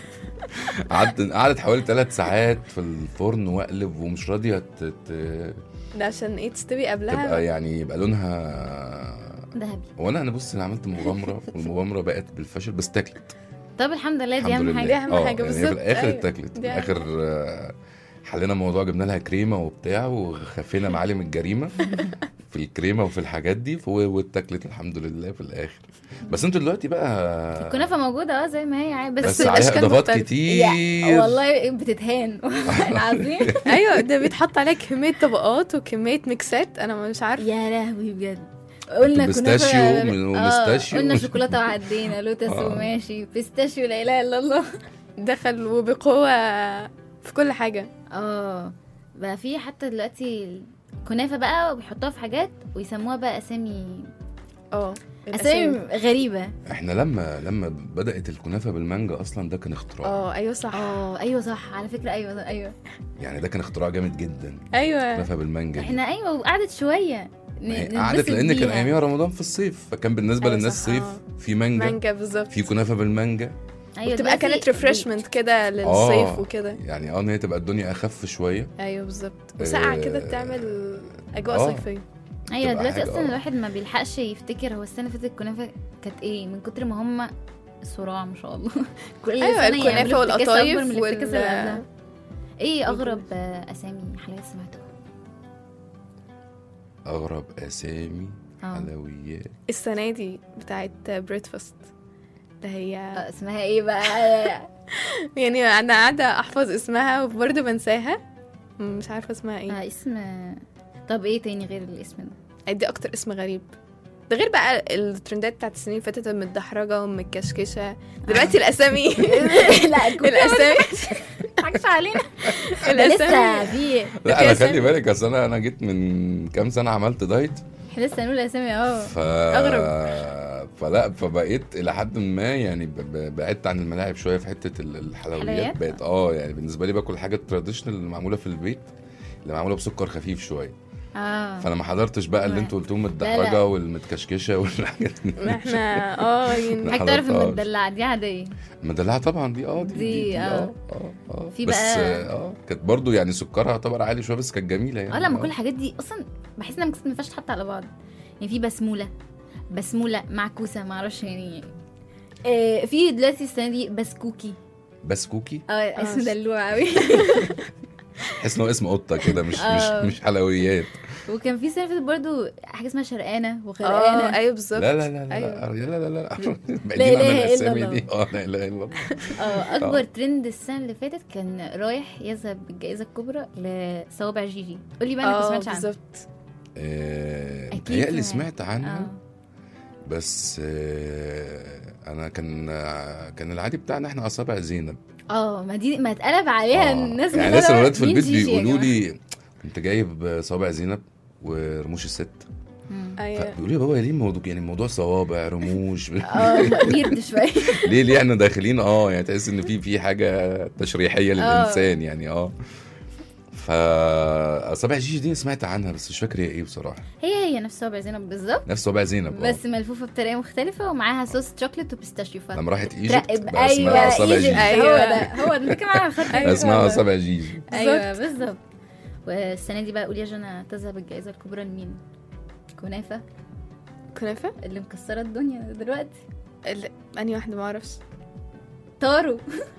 قعدت قعدت حوالي ثلاث ساعات في الفرن واقلب ومش راضيه ت- ت- ده عشان ايه تستوي قبلها تبقى يعني يبقى لونها ذهبي هو انا انا بص انا عملت مغامره والمغامره بقت بالفشل بس اتاكلت طب الحمد لله دي الحمد اهم لله حاجه دي أهم آه، حاجة يعني هي بالظبط، في الاخر أيوة. اتاكلت في دي أهم الاخر آه، حلينا الموضوع جبنا لها كريمه وبتاع وخفينا معالم الجريمه في الكريمه وفي الحاجات دي ف- واتاكلت الحمد لله في الاخر بس انتوا دلوقتي بقى الكنافه موجوده اه زي ما هي عادي بس بس, عليها الأشكال اضافات مختلفة. كتير يا- والله بتتهان والله العظيم ايوه ده بيتحط عليه كميه طبقات وكميه ميكسات انا مش عارفه يا لهوي بجد قلنا بيستاشيو كنافة- من- آه، ومستاشيو. قلنا شوكولاته وعدينا لوتس آه. وماشي بيستاشيو لا اله الا الله دخل وبقوه في كل حاجه اه بقى في حتى دلوقتي كنافه بقى وبيحطوها في حاجات ويسموها بقى اسامي اه اسامي غريبه احنا لما لما بدات الكنافه بالمانجا اصلا ده كان اختراع اه ايوه صح اه ايوه صح على فكره ايوه ايوه يعني ده كان اختراع جامد جدا ايوه كنافه بالمانجا دي. احنا ايوه وقعدت شويه ن- ما هي نتبسط قعدت لان كان بيها. اياميها رمضان في الصيف فكان بالنسبه أيوة للناس صح، صيف آه. في مانجا, مانجا بالظبط في كنافه بالمانجا ايوه بتبقى دلوقتي كانت ريفرشمنت كده للصيف وكده يعني اه ان هي تبقى الدنيا اخف شويه ايوه بالظبط وسقعه كده آه، تعمل اجواء آه. صيفيه ايوه تبقى دلوقتي حاجة اصلا اه. الواحد ما بيلحقش يفتكر هو السنه اللي فاتت الكنافه كانت ايه من كتر ما هم صراع ما شاء الله كل ايوه سنه الكنافه يعملوا افتكاسة والقطايف أكبر من الافتكاسة اللي قبلها. وال ايه اغرب آه، اسامي حلويات سمعتوها اغرب اسامي اه حلويات السنه دي بتاعت بريدفاست اللي هي آه، اسمها ايه بقى يعني انا قاعده احفظ اسمها وبرضه بنساها مش عارفه اسمها ايه آه اسم طب ايه تاني غير الاسم ده ادي اكتر اسم غريب ده غير بقى الترندات بتاعت السنين اللي فاتت المتدحرجه والمتكشكشه دلوقتي الاسامي لا الاسامي حاجش علينا ده الاسامي لسه في لا انا أسامي. خلي بالك اصل انا انا جيت من كام سنه عملت دايت احنا لسه هنقول اسامي اه ف أغرب. فلا فبقيت الى حد ما يعني ب- ب- بعدت عن الملاعب شويه في حته ال- الحلويات حلويات؟ بقت اه يعني بالنسبه لي باكل حاجه تراديشنال اللي معموله في البيت اللي معموله بسكر خفيف شويه اه فانا ما حضرتش بقى اللي تمام. انتوا قلتوهم لا. الدحرجه والمتكشكشه والحاجات دي ما احنا اه يعني حاجة تعرف حضرتهاش. المدلعة دي عادية المدلعه طبعا دي اه دي دي، دي, دي آه. اه اه اه في بس بقى- اه كانت برضو يعني سكرها يعتبر عالي شويه بس كانت جميله يعني اه لما كل الحاجات دي اصلا بحس انها ما ينفعش تتحط على بعض يعني في بسمولة بسمولة معكوسة معرفش يعني آه في دلوقتي السنة دي بسكوكي بس كوكي اه اسم دلوع قوي تحس ان هو اسم قطه كده مش آه. مش مش حلويات وكان في سنة فاتت برضو حاجة اسمها شرقانة اه وغرقانة ايوه بالظبط لا لا لا لا أيوة. لا لا لا لا لا لا بعيدين عن إله إلا الاسامي الله. دي اه لا اله الا الله اه اكبر ترند السنة اللي فاتت كان رايح يذهب بالجائزة الكبرى لصوابع جيجي قولي بقى انك ما اه سمعتش عنها بالظبط آه، أكيد متهيألي سمعت. سمعت عنها اه بس آه، انا كان آه، كان العادي بتاعنا احنا اصابع زينب اه ما دي ما اتقلب عليها آه، الناس يعني كلها ناس الولاد في مين البيت جيجي يا بيقولوا جماعة؟ لي انت جايب صوابع زينب ورموش الست مم. ايوه فبيقولوا لي يا بابا ليه الموضوع يعني الموضوع صوابع رموش اه ويرد شويه ليه ليه احنا داخلين اه يعني تحس ان في في حاجه تشريحيه للانسان يعني اه فاصابع جيجي دي سمعت عنها بس مش فاكر هي ايه بصراحه هي هي نفس صوابع زينب بالظبط نفس صوابع زينب آه. بس ملفوفه بطريقه مختلفه ومعاها صوص شوكليت وبيستاشيو ف لما راحت ايجيبت ترقب بقى اسمها ايوه اصابع ايجيبت جيجي هو أيوة. ده هو ده كمان انا خدت بقى اسمها اصابع جيجي ايوه بالظبط والسنه دي بقى قول يا جنى تذهب الجائزه الكبرى لمين؟ كنافه كنافه اللي مكسره الدنيا دلوقتي ال- انهي واحده ما اعرفش تارو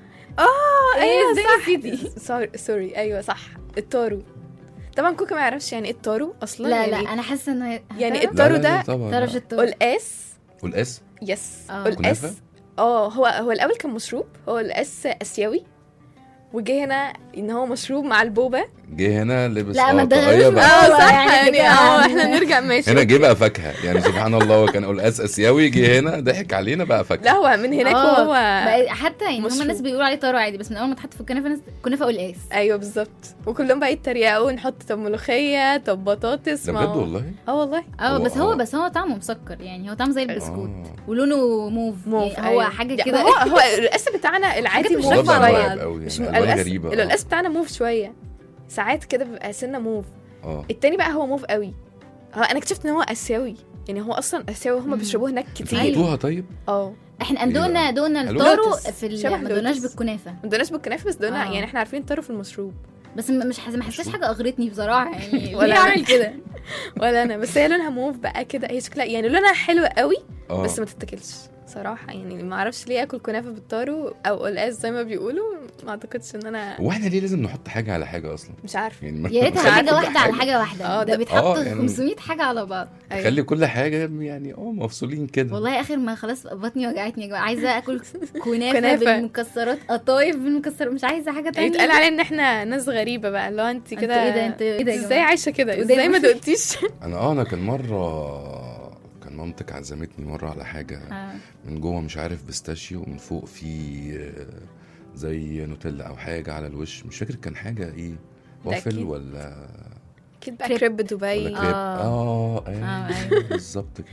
اه ايه ايوه ازاي صح نسيتي؟ سوري سوري ايوه صح التارو طبعا كوكا ما يعرفش يعني ايه التارو اصلا لا يعني لا انا حاسه انه هي- يعني هتعرف؟ التارو لا، لا، ده طبعا تعرف لا. التارو والقاس والاس يس آه. والقاس كنافة؟ اه هو هو الاول كان مشروب هو القاس اسيوي وجه هنا ان هو مشروب مع البوبه جه هنا لبس لا، ما آه، تدخلوش طاقية بقى. بقى آه، صح يعني يعني كده. اه احنا نرجع ماشي هنا جه بقى فاكهه يعني سبحان الله هو كان قلقاس اسيوي جه هنا ضحك علينا بقى لا فاكهه هو من هناك آه، وهو بقى حتى يعني هم مشروب. الناس بيقولوا عليه تارو عادي بس من اول ما اتحط في الكنافه ناس كنافه قلقاس ايوه بالظبط وكلهم بقى يتريقوا نحط طب ملوخيه طب بطاطس ده ما بجد هو- والله اه والله اه هو- بس هو آه. بس هو طعمه مسكر يعني هو طعمه زي البسكوت آه. ولونه موف, موف يعني هو أيوة. حاجه يعني كده هو هو القاس بتاعنا العادي حاجات مش موف راكبة طبعا على شويه بعض. مرعب قوي مش يعني م- الوان القاس غريبه آه. القاس بتاعنا موف شويه ساعات كده بيبقى سنه موف اه التاني بقى هو موف قوي هو انا اكتشفت ان هو اسيوي يعني هو اصلا اسيوي هم مم. بيشربوه هناك انتوا كتير دوقتوها طيب اه احنا إيه دوقنا بقى؟ دوقنا حلو؟ التارو لوتس. في ال- شبه ما دوقناش لوتس. بالكنافه ما دوقناش بالكنافه بس دوقنا آه. يعني احنا عارفين الطرف في المشروب بس م- مش حاسه ما حسيتش حاجه اغرتني بصراحه يعني ولا ولا أنا. اعمل كده ولا انا بس هي لونها موف بقى كده هي شكلها يعني لونها حلو قوي اه بس ما تتاكلش صراحه يعني ما اعرفش ليه اكل كنافه بالطارو او قلقاس زي ما بيقولوا ما اعتقدش ان انا هو احنا ليه لازم نحط حاجه على حاجه اصلا مش عارفه يعني ما- يا ريتها خلي حاجه كل واحده على حاجه واحده آه، ده ده- بيتحط آه، يعني- 500 حاجه على بعض أيوة. خلي كل حاجه يعني اه مفصولين كده والله اخر ما خلاص بطني وجعتني يا جماعه عايزه اكل كنافه, كنافة. بالمكسرات قطايف بالمكسرات مش عايزه حاجه يعني تانية اتقال علينا ان احنا ناس غريبه بقى اللي هو انت انتوا كده ايه ده انتوا ايه ده يا ازاي جماعة؟ عايشه كده انتوا ازاي دايما- ما دقتيش انا اه انا كان مره كان مامتك عزمتني مره على حاجه آه. من جوه مش عارف بيستاشيو ومن فوق في آه، زي نوتيلا او حاجه على الوش مش فاكر كان حاجه ايه وافل أكيد. ولا اكيد بقى كريب. كريب ولا دبي كريب آه. اه آه، ايوه أيوة. بالظبط كده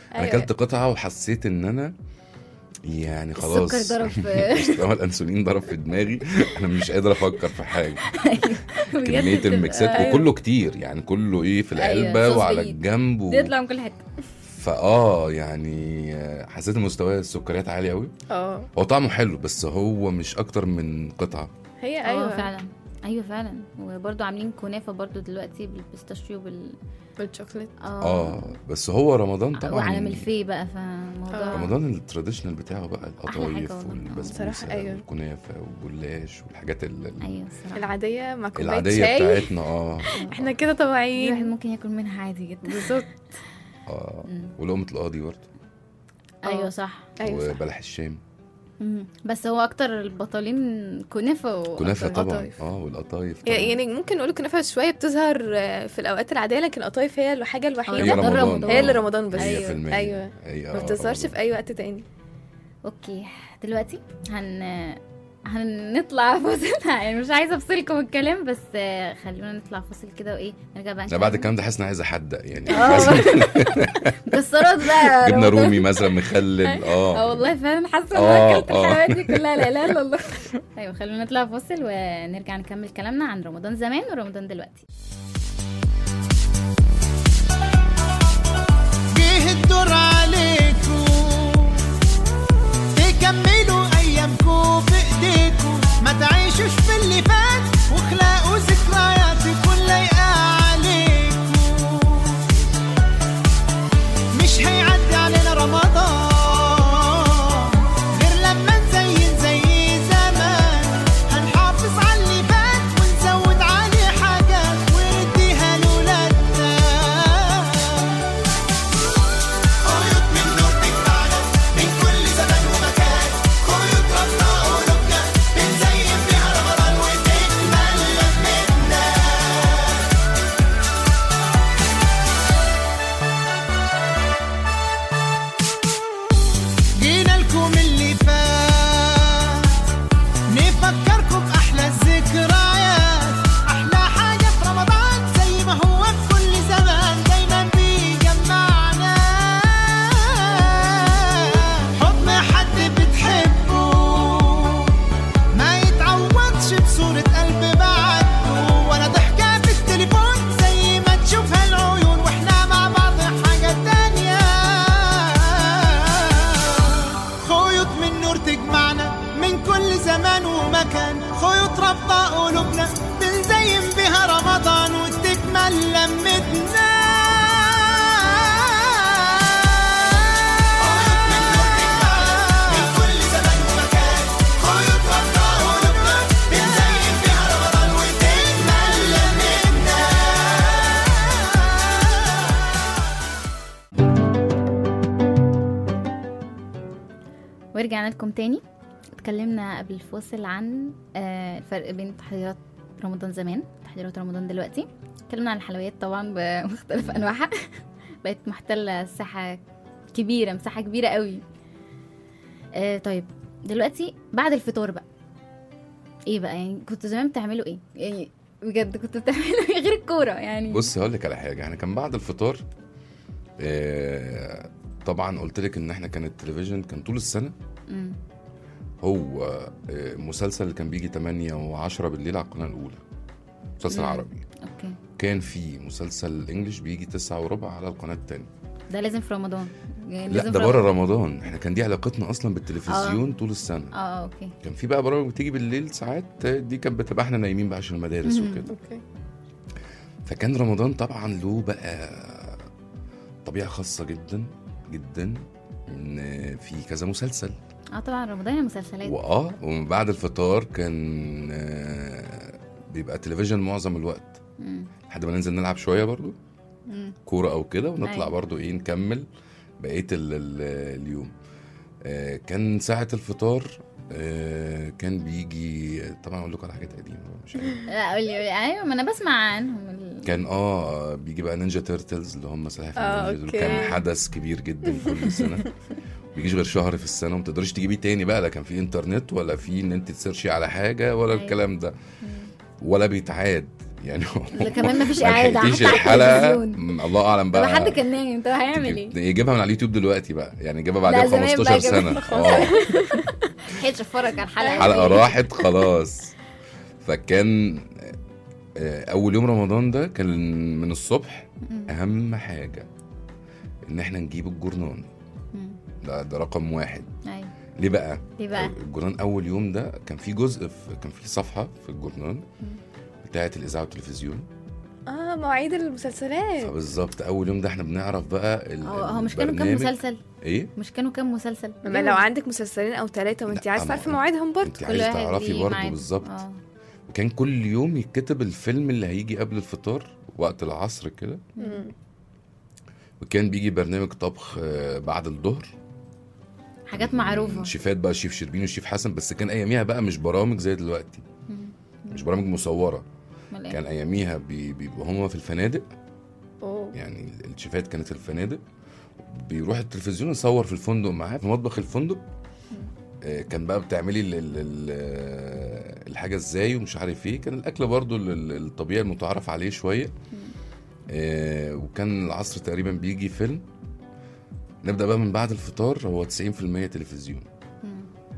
انا أيوة. اكلت قطعه وحسيت ان انا يعني خلاص السكر ضرب في- مستوى الانسولين ضرب في دماغي انا مش قادر افكر في حاجه بجد كميه بتبقى- الميكسات أيوة. وكله كتير يعني كله ايه في أيوة، العلبه صوص وعلى بعيد. الجنب و... بيطلع من كل حته فاه يعني آه، حسيت ان مستوى السكريات عالي قوي اه هو طعمه حلو بس هو مش اكتر من قطعه هي ايوه ايوه فعلا ايوه فعلا وبرضه عاملين كنافه برضه دلوقتي بالبيستاشيو بال بالشوكليت اه بس هو رمضان طبعا وعلى ملفيه بقى فالموضوع رمضان التراديشنال بتاعه بقى حاجة القطايف والله. والبسبوسه بصراحة أيوة. والكنافه والجلاش والحاجات ال- ايوه الصراحه العاديه مع كوبايه العاديه شاي بتاعتنا اه احنا كده الواحد طبيعيين ممكن ياكل منها عادي جدا بالظبط اه مم. ولقمه القاضي برضه ايوه صح ايوه صح. وبلح الشام مم. بس هو اكتر البطالين كنافه و كنافه أكتر طبعا قطايف. اه والقطايف طبعا يعني ممكن نقول كنافه شويه بتظهر آه، في الاوقات العاديه لكن القطايف هي الحاجه هي الوحيده ده رمضان رمضان. هي اللي آه. رمضان بس 100% ايوه ايوه هي ما آه، بتظهرش رمضان. في اي وقت تاني اوكي دلوقتي هن هنطلع فاصل يعني مش عايزه افصلكم الكلام بس آه، خلونا نطلع فاصل كده وايه نرجع بقى لا بعد الكلام ده حاسس ان أنا عايز احدق يعني اه مكسرات بقى جبنه رمضان. رومي مثلا مخلل اه اه والله فعلا حاسه ان آه، انا اكلت آه. الحلويات دي كلها لا اله الا الله ايوه خلونا نطلع فاصل ونرجع نكمل كلامنا عن رمضان زمان ورمضان دلوقتي جه الدور عليكم تكملوا ايامكم بايديكم ما تعيشوش في اللي فات واخلقوا ذكريات تكون لايقه عليكم مش هيعدي علينا رمضان غير لما نزين زي زمان هنحافظ على اللي فات ونزود عليه حاجات ونديها لولادنا خيوط من نور تجمعنا من كل زمان ومكان خيوط ربنا قلوبنا بنزين بيها رمضان وتكمل لمتنا جينا لكم اللي فات نفكركم بأحلى الذكريات أحلى حاجة في رمضان زي ما هو في كل زمان دايما بيجمعنا حضن حد بتحبه ما يتعوضش بصورة قلب بعده ولا ضحكة في التليفون زي ما تشوفها العيون واحنا مع بعض حاجة تانية خيوط من نور تجمعنا من كل زمان ومكان خيوط رابطة قلوبنا بنزين بها رمضان وتكمل لمتنا ورجعنا لكم تاني اتكلمنا قبل الفاصل عن آه، الفرق بين تحضيرات رمضان زمان تحضيرات رمضان دلوقتي اتكلمنا عن الحلويات طبعا بمختلف انواعها بقت محتله ساحه كبيره مساحه كبيره قوي آه طيب دلوقتي بعد الفطار بقى ايه بقى يعني كنتوا زمان بتعملوا ايه يعني بجد كنتوا بتعملوا ايه غير الكوره يعني بص هقول لك على حاجه احنا كان بعد الفطار آه طبعا قلت لك ان احنا كان التلفزيون كان طول السنه مم. هو آه، مسلسل اللي كان بيجي 8 و10 بالليل على القناه الاولى مسلسل مم. عربي اوكي كان في مسلسل انجلش بيجي 9 وربع على القناه الثانيه ده لازم في رمضان يعني لا لازم ده في بره رمضان احنا كان دي علاقتنا اصلا بالتلفزيون طول السنه اه اه اوكي كان في بقى برامج بتيجي بالليل ساعات آه، دي كانت بتبقى احنا نايمين بقى عشان المدارس مم. وكده اوكي فكان رمضان طبعا له بقى طبيعه خاصه جدا جدا ان في كذا مسلسل اه طبعا رمضان المسلسلات واه ومن بعد الفطار كان آه، بيبقى تلفزيون معظم الوقت مم. لحد ما ننزل نلعب شويه برضو مم. كوره او كده ونطلع أيوة. برضو ايه نكمل بقيه ال ال اليوم آه، كان ساعه الفطار آه، كان بيجي طبعا اقول لكم على حاجات قديمه مش عارف لا قولي ايوه ما انا بسمع عنهم ال... كان اه بيجي بقى نينجا تيرتلز اللي هم سلاحف آه، النينجا دول أوكي. كان حدث كبير جدا كل سنه بيجيش غير شهر في السنه وما تقدريش تجيبيه تاني بقى لا كان في انترنت ولا في ان انت تسيرشي على حاجه ولا أيوة. الكلام ده ولا بيتعاد يعني لا كمان مفيش ما إعادة، لحقتيش حتى على الحلقه التلفزيون. م- الله اعلم طب بقى حد كان نايم طب هيعمل ايه؟ يجيبها من على اليوتيوب دلوقتي بقى يعني يجيبها لا، بعدها ب زمان بقى 15 جابها سنه اه لحقتش اتفرج على الحلقه الحلقه راحت خلاص فكان آه، اول يوم رمضان ده كان من الصبح مم. اهم حاجه ان احنا نجيب الجورنان مم. ده ده رقم واحد ايوه ليه بقى ليه بقى؟ الجورنان اول يوم ده كان في جزء في كان في صفحه في الجورنان بتاعه الاذاعه والتلفزيون اه مواعيد المسلسلات فبالظبط اول يوم ده احنا بنعرف بقى ال- هو هو مش كانوا كام البرنامج. مسلسل؟ ايه مش كانوا كام مسلسل؟ ما لو عندك مسلسلين او ثلاثه وانت عايزه ما تعرفي هو مواعيدهم برضه انت عايزه تعرفي برضه بالظبط اه وكان كل يوم يتكتب الفيلم اللي هيجي قبل الفطار وقت العصر كده مم. وكان بيجي برنامج طبخ آه، بعد الظهر حاجات معروفه شيفات بقى شيف شربين وشيف حسن بس كان اياميها بقى مش برامج زي دلوقتي مم. مش برامج مصوره أمال إيه؟ كان اياميها بي- بيبقوا هم في الفنادق اوه يعني الشيفات كانت في الفنادق بيروح التلفزيون يصور في الفندق معاه في مطبخ الفندق آه، كان بقى بتعملي ال ال ال آه، الحاجه ازاي ومش عارف ايه كان الاكل برضو ال- ال- الطبيعي المتعارف عليه شويه آه، وكان العصر تقريبا بيجي فيلم نبدا بقى من بعد الفطار هو 90% تلفزيون مم.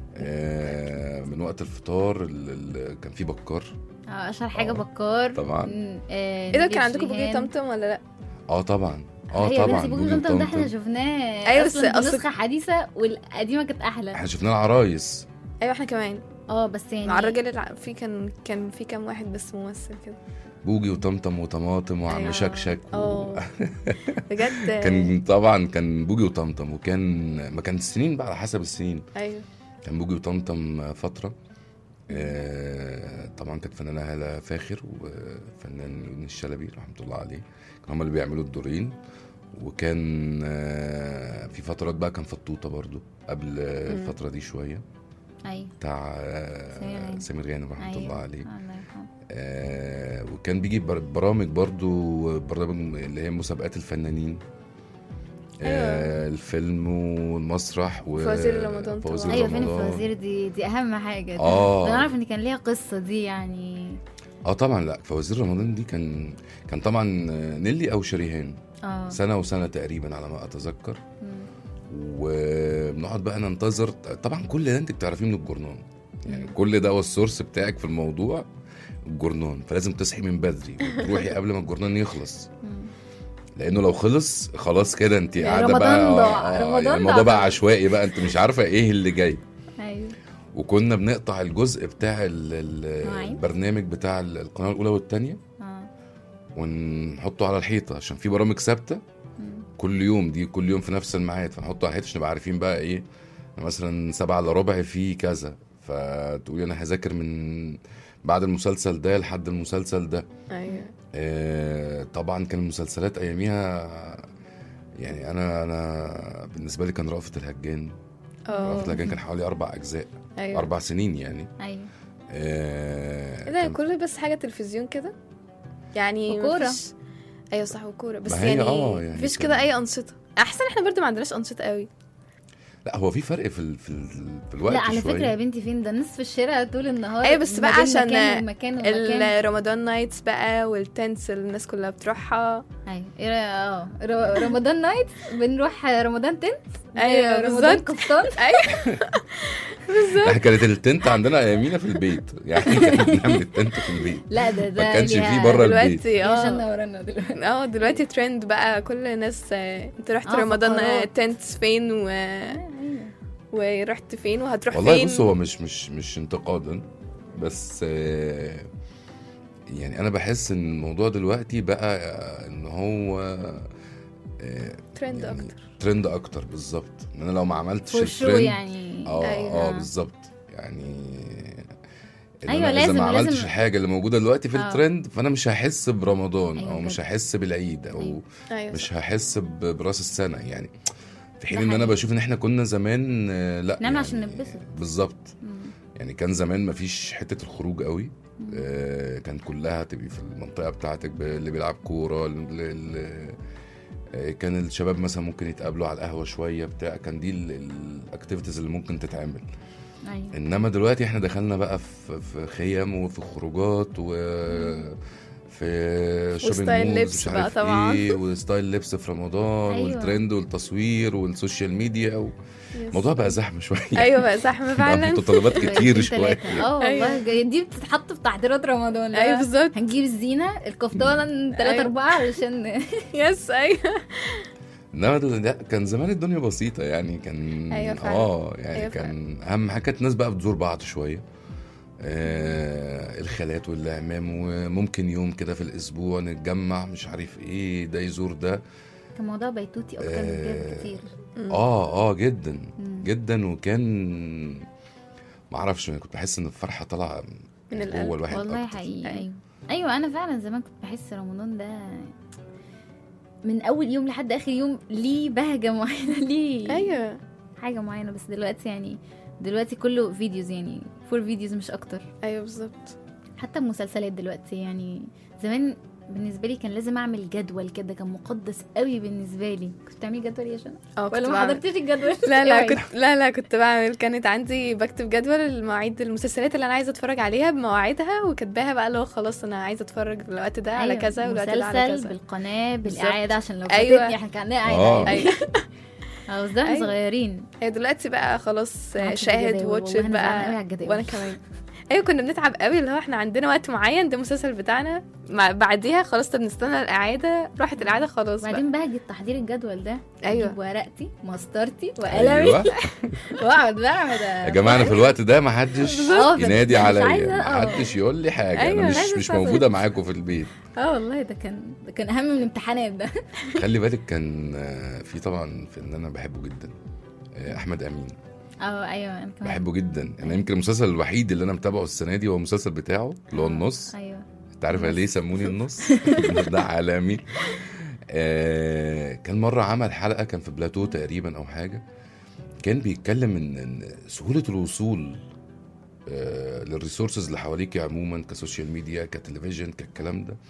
آه، من وقت الفطار ال- ال- كان في بكار اه اشهر حاجه آه، بكار طبعا. مم، آه، ايه ده نجيب كان عندكم بوجي شريهان. طمطم ولا لا؟ اه طبعا اه هي طبعا بنتي بوجي بوجي طمطم ده احنا وطمطم. شفناه أيوة، بس اصلا أصل- نسخه حديثه والقديمه كانت احلى احنا شفنا العرايس ايوه احنا كمان اه بس يعني مع الراجل الع... في كان كان في كام واحد بس ممثل كده بوجي وطمطم وطماطم وعم أيوة. شكشك و... اه بجد كان طبعا كان بوجي وطمطم وكان ما كان السنين بقى على حسب السنين ايوه كان بوجي وطمطم فترة آه، طبعا كانت فنانة هالة فاخر وفنان يونس الشلبي رحمة الله عليه كانوا هما اللي بيعملوا الدورين وكان آه، في فترات بقى كان فطوطة برضو قبل الفترة دي شوية ايوه بتاع آه، سمير غانم. سمير غانم رحمة أيوة. الله عليه الله يرحمه آه، وكان بيجي بر- برامج برضو برامج اللي هي مسابقات الفنانين آه الفيلم والمسرح و فوازير رمضان فوازير طبعاً. ايوه فين رمضان. الفوازير دي دي اهم حاجه دي. آه. انا عارف ان كان ليها قصه دي يعني اه طبعا لا فوازير رمضان دي كان كان طبعا نيلي او شريهان اه سنه وسنه تقريبا على ما اتذكر مم. وبنقعد بقى ننتظر طبعا كل ده انت بتعرفيه من الجورنان يعني كل ده هو السورس بتاعك في الموضوع الجورنان فلازم تصحي من بدري وتروحي قبل ما الجورنان يخلص مم. لانه لو خلص خلاص كده انت يعني قاعده رمضان بقى ضاع، آه، رمضان يعني الموضوع ضاع بقى خلاص. عشوائي بقى انت مش عارفه ايه اللي جاي ايوه وكنا بنقطع الجزء بتاع ال- ال- مواعيد؟ البرنامج بتاع ال- القناه الاولى والثانيه اه ونحطه على الحيطه عشان في برامج ثابته مم. كل يوم دي كل يوم في نفس الميعاد فنحطه على الحيطه عشان نبقى عارفين بقى ايه مثلا سبعة الا ربع في كذا فتقولي انا هذاكر من بعد المسلسل ده لحد المسلسل ده ايوه آه طبعا كان المسلسلات اياميها يعني انا انا بالنسبه لي كان رأفت الهجان رأفت اه الهجان كان حوالي اربع اجزاء ايوه اربع سنين يعني ايوه آه ايه ده كان- كل بس حاجه تلفزيون كده يعني وكورة. مفيش- ايوه صح وكوره بس ما هي يعني, آه، يعني مفيش كان- كده اي انشطه احسن احنا برضو ما عندناش انشطه قوي لا هو في فرق في ال... في, ال... في الوقت لا على شوية. فكره يا بنتي فين ده نصف الشارع طول النهار ايوه بس ما بقى بين عشان مكان ومكان ومكان الرمضان نايتس بقى والتنس اللي الناس كلها بتروحها ايوه إيه رأي- اه ر- رمضان نايت بنروح رمضان تنت ايوه رمضان بالظبط قفطان ايوه احنا كانت التنت عندنا ايامينا في البيت يعني كنا بنعمل التنت في البيت لا ده ده ما كانش ليها- فيه بره البيت دلوقتي عشان اه ورانا دلوقتي اه دلوقتي ترند بقى كل الناس آه، انت رحت آه، رمضان فقرات. تنتس فين و... أيوة. ورحت فين وهتروح والله فين بص هو مش مش مش انتقادا بس آه، يعني انا بحس ان الموضوع دلوقتي بقى آه، ان هو آه، ترند يعني اكتر ترند اكتر بالظبط ان انا لو ما عملتش فور شو الترند يعني اه أيوة. اه بالظبط يعني إن أيوة، أنا اذا لازم- ما عملتش لازم- الحاجه اللي موجوده دلوقتي في آه. الترند فانا مش هحس برمضان أيوة او مش بجد. هحس بالعيد او أيوة. ايوه مش هحس ب- براس السنه يعني في حين ده ان انا حقيقي. بشوف ان احنا كنا زمان آه، لا نعمل يعني عشان نتبسط. بالظبط مم. يعني كان زمان مفيش حته الخروج قوي آه، كان كلها تبقي في المنطقه بتاعتك ب- اللي بيلعب كوره ال- ال- آه، كان الشباب مثلا ممكن يتقابلوا على القهوه شويه بتاع كان دي الاكتيفيتيز اللي ممكن تتعمل ايوه انما دلوقتي احنا دخلنا بقى في في خيم وفي خروجات و في شوبينج وستايل مولز لبس مش بقى عارف طبعاً. ايه وستايل لبس في رمضان أيوة. والترند والتصوير والسوشيال ميديا و... الموضوع بقى زحمه شويه ايوه بقى زحمه بقى فعلا متطلبات كتير اتنين شويه تلاتة. اه والله جاي- دي بتتحط في تحضيرات رمضان ايوه بالظبط هنجيب الزينه الكفتان ثلاثة أيوة. أربعة علشان يس ايوه انما ده, ده كان زمان الدنيا بسيطه يعني كان أيوة فعلا. اه يعني أيوة كان اهم حاجه كانت الناس بقى بتزور بعض شويه آه الخالات والاعمام وممكن يوم كده في الاسبوع نتجمع مش عارف ايه ده يزور ده كان موضوع بيتوتي أكتر من كده بكتير اه اه جدا مم. جدا وكان ما اعرفش كنت بحس ان الفرحه طالعه من جوه القلب. الواحد والله أكتر. حقيقي ايوه ايوه انا فعلا زمان كنت بحس رمضان ده من اول يوم لحد اخر يوم ليه بهجه معينه ليه ايوه حاجه معينه بس دلوقتي يعني دلوقتي كله فيديوز يعني فور فيديوز مش اكتر ايوه بالظبط حتى المسلسلات دلوقتي يعني زمان بالنسبه لي كان لازم اعمل جدول كده كان مقدس قوي بالنسبه لي كنت بتعملي جدول يا شنى اه كنت ولا ما بعمل- حضرتيش الجدول لا لا اوعي. كنت لا لا كنت بعمل كانت عندي بكتب جدول المواعيد المسلسلات اللي انا عايزه اتفرج عليها بمواعيدها وكاتباها بقى اللي هو خلاص انا عايزه اتفرج الوقت ده على أيوة، كذا والوقت ده على مسلسل كذا بالقناه بالظبط. بالاعاده عشان لو أيوة. فاتتني احنا كنا آه. قاعده ايوه اه بس ده احنا أيوة. صغيرين هي دلوقتي بقى خلاص ما عادش في شاهد جداول، واتش والله أنا زعلانة قوي على بقى الجداول. وانا كمان ايوه كنا بنتعب قوي اللي هو احنا عندنا وقت معين ده المسلسل بتاعنا مع بعديها خلاص طب نستنى الاعاده راحت الاعاده خلاص بقى وبعدين بهجة تحضير الجدول ده أيوة. أجيب ورقتي مسطرتي وقلمي ايوه واقعد بقى ده يا جماعه انا في الوقت ده ما حدش آه، بس ينادي مش عليا عايزة- ما آه. حدش يقول لي حاجه أيوة، انا مش مش عايزة مش أسافر. موجوده معاكم في البيت اه والله ده كان ده كان اهم من الامتحانات ده خلي بالك كان آه، في طبعا فنان انا بحبه جدا آه، احمد امين اه ايوه انا كمان بحبه جدا انا يمكن المسلسل الوحيد اللي انا متابعه السنه دي هو المسلسل بتاعه اللي هو النص ايوه انت عارف ليه سموني النص ده عالمي آه كان مره عمل حلقه كان في بلاتو تقريبا او حاجه كان بيتكلم ان إن سهوله الوصول آه للريسورسز اللي حواليك عموما كسوشيال ميديا كتلفزيون كالكلام ده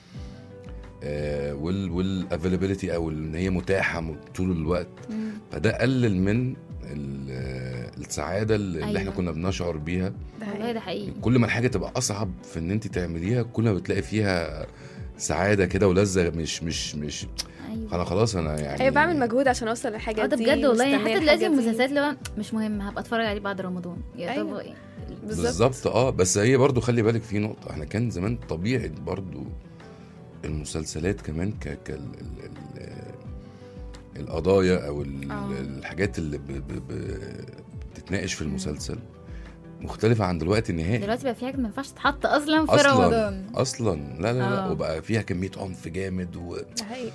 آه وال والافيلابيلتي او ان هي متاحه م- طول الوقت مم. فده قلل من ال- آه، السعاده اللي أيوة. احنا كنا بنشعر بيها والله ده حقيقي كل ما الحاجه تبقى اصعب في ان انت تعمليها كل ما بتلاقي فيها سعاده كده ولذه مش مش مش ايوه انا خلاص انا يعني ايوه بعمل مجهود عشان اوصل للحاجه اه دي ده بجد والله يعني مستنية حتى دلوقتي الحاجة دي. المسلسلات اللي هو مش مهم هبقى اتفرج عليه بعد رمضان يا أيوة. طب إيه؟ بالظبط اه بس هي برضو خلي بالك في نقطه احنا كان زمان طبيعه برضو المسلسلات كمان ك ك ال- ال- ال- القضايا او ال- آه. الحاجات اللي ب ب ب بتتناقش في المسلسل مختلفه عن دلوقتي نهائي دلوقتي بقى في حاجات ما ينفعش تتحط اصلا في اصلا رمضان اصلا لا لا لا آه. وبقى فيها كميه عنف جامد و... ده حقيقي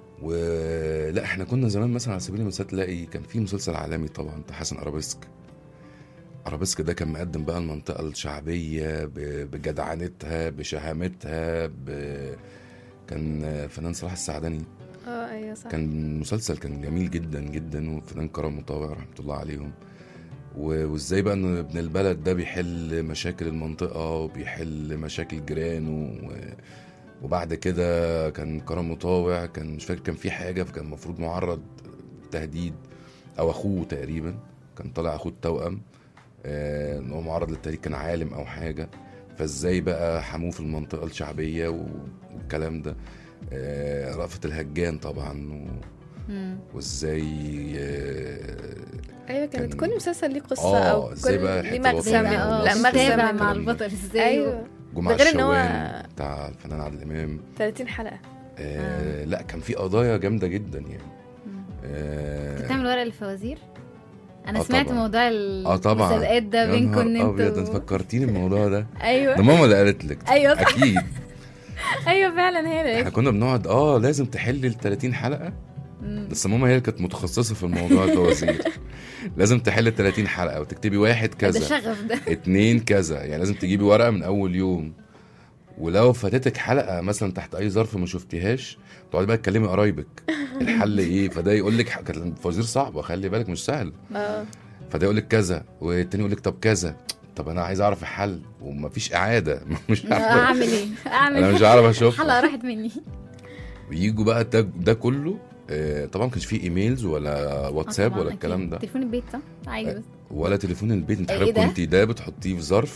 ولا احنا كنا زمان مثلا على سبيل المثال تلاقي كان في مسلسل عالمي طبعا بتاع حسن ارابيسك ارابيسك ده كان مقدم بقى المنطقه الشعبيه ب- بجدعنتها بشهامتها ب... كان فنان صلاح السعدني اه ايوه صح كان مسلسل كان جميل جدا جدا وفنان كرم مطاوع رحمه الله عليهم و- وازاي بقى ان ابن البلد ده بيحل مشاكل المنطقه وبيحل مشاكل جيرانه و... وبعد كده كان كرم مطاوع كان مش فاكر كان في حاجه فكان المفروض معرض تهديد او اخوه تقريبا كان طالع اخوه التوأم آه، ان هو معرض للتهديد كان عالم او حاجه فازاي بقى حموه في المنطقه الشعبيه و- والكلام ده آه، رأفت الهجان طبعا و... مم. وازاي آه، ايوه كانت كان- كل مسلسل ليه قصه آه، او إزاي كل بقى ليه الحتة مغزى الوطنية اه لا والنص مغزى متابع من مع الكلام ده. البطل ازاي ايوه جمعة ده غير إن هو- الشوان بتاع الفنان عادل امام 30 حلقه آه لا كان في قضايا جامده جدا يعني مم. آه بتعمل ورق الفوازير انا آه سمعت طبعا. موضوع اه طبعا المسابقات ده يا بينكم نهار ان ابيض انت انتوا فكرتيني بالموضوع ده ده ايوه ماما اللي قالت لك ايوه صح اكيد ايوه فعلا هي احنا اللي كنا بنقعد اه لازم تحلي ال 30 حلقه مم. بس ماما هي اللي كانت متخصصه في الموضوع الفوازير لازم تحل ال 30 حلقه وتكتبي واحد ده كذا شغف ده اتنين كذا يعني لازم تجيبي ورقه من اول يوم ولو فاتتك حلقه مثلا تحت اي ظرف ما شفتيهاش تقعدي بقى تكلمي قرايبك الحل ايه فده يقول لك كانت الفوازير صعبه خلي بالك مش سهل اه فده يقول لك كذا والتاني يقول لك طب كذا طب انا عايز اعرف الحل ومفيش اعاده مش عارف اعمل ايه اعمل انا ايه مش عارف اشوفها الحلقه راحت مني ويجوا بقى ده, ده كله آه، طبعا ما كانش فيه ايميلز ولا واتساب طبعاً ولا أكيد. الكلام ده تليفون البيت صح عادي بس ولا تليفون البيت انت إيه حضرتك ده؟ كنت ده بتحطيه في ظرف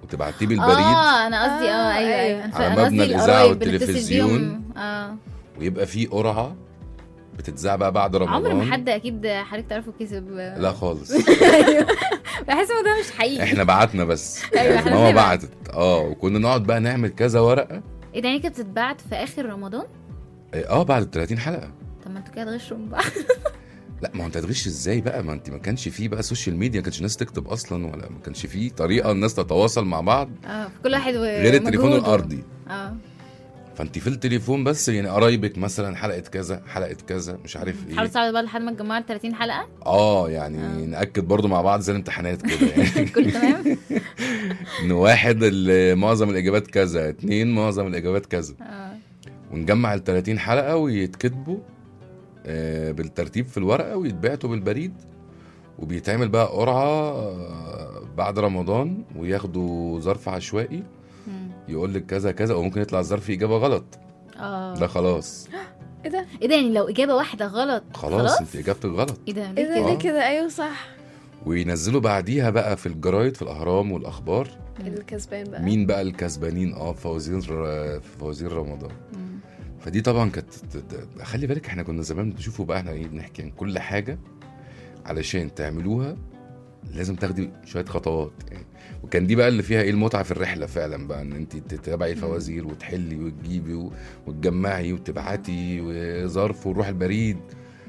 وتبعتيه بالبريد اه انا قصدي اه آه، ايوه أيوة. ايوه على أنا قصدي مبنى الإذاعة القرايب بنتصل والتلفزيون. بيهم. اه ويبقى فيه قرعه بتتذاع بقى بعد رمضان عمر ما حد اكيد حضرتك تعرفه كسب لا خالص ايوه بحس ان ده مش حقيقي احنا بعتنا بس أيوة، يعني إحنا ماما بنبعت. بعتت اه وكنا نقعد بقى نعمل كذا ورقه ايه ده يعني كانت بتتبعت في اخر رمضان اه بعد ال 30 حلقه طب ما انتوا كده تغشوا من بعض لا ما هو انت هتغش ازاي بقى ما انت ما كانش فيه بقى سوشيال ميديا ما كانش الناس تكتب اصلا ولا ما كانش فيه طريقه الناس تتواصل مع بعض اه في كل واحد غير التليفون ومجهوده. الارضي اه فانت في التليفون بس يعني قرايبك مثلا حلقه كذا حلقه كذا مش عارف حاولوا ايه تصعدوا بقى لحد ما تجمعوا ال 30 حلقه اه يعني ناكد برضو مع بعض زي الامتحانات كده يعني كله تمام ان واحد اللي معظم الاجابات كذا اتنين معظم الاجابات كذا اه ونجمع ال 30 حلقه ويتكتبوا آه، بالترتيب في الورقه ويتبعتوا بالبريد وبيتعمل بقى قرعه آه، بعد رمضان وياخدوا ظرف عشوائي مم. يقول لك كذا كذا وممكن يطلع الظرف فيه اجابه غلط اه ده خلاص ايه ده ايه ده يعني لو اجابه واحده غلط خلاص انت اجابتك غلط ايه ده ايه ليه ده كده ليه كده ايوه صح وينزلوا بعديها بقى في الجرايد في الاهرام والاخبار الكسبان بقى مين بقى الكسبانين اه فوازير فوازير رمضان فدي طبعا كانت خلي بالك احنا كنا زمان بنشوفوا بقى احنا ايه بنحكي عن كل حاجه علشان تعملوها لازم تاخدي شويه خطوات يعني وكان دي بقى اللي فيها ايه المتعه في الرحله فعلا بقى ان انت تتابعي الفوازير وتحلي وتجيبي و- وتجمعي وتبعتي وظرف ونروح البريد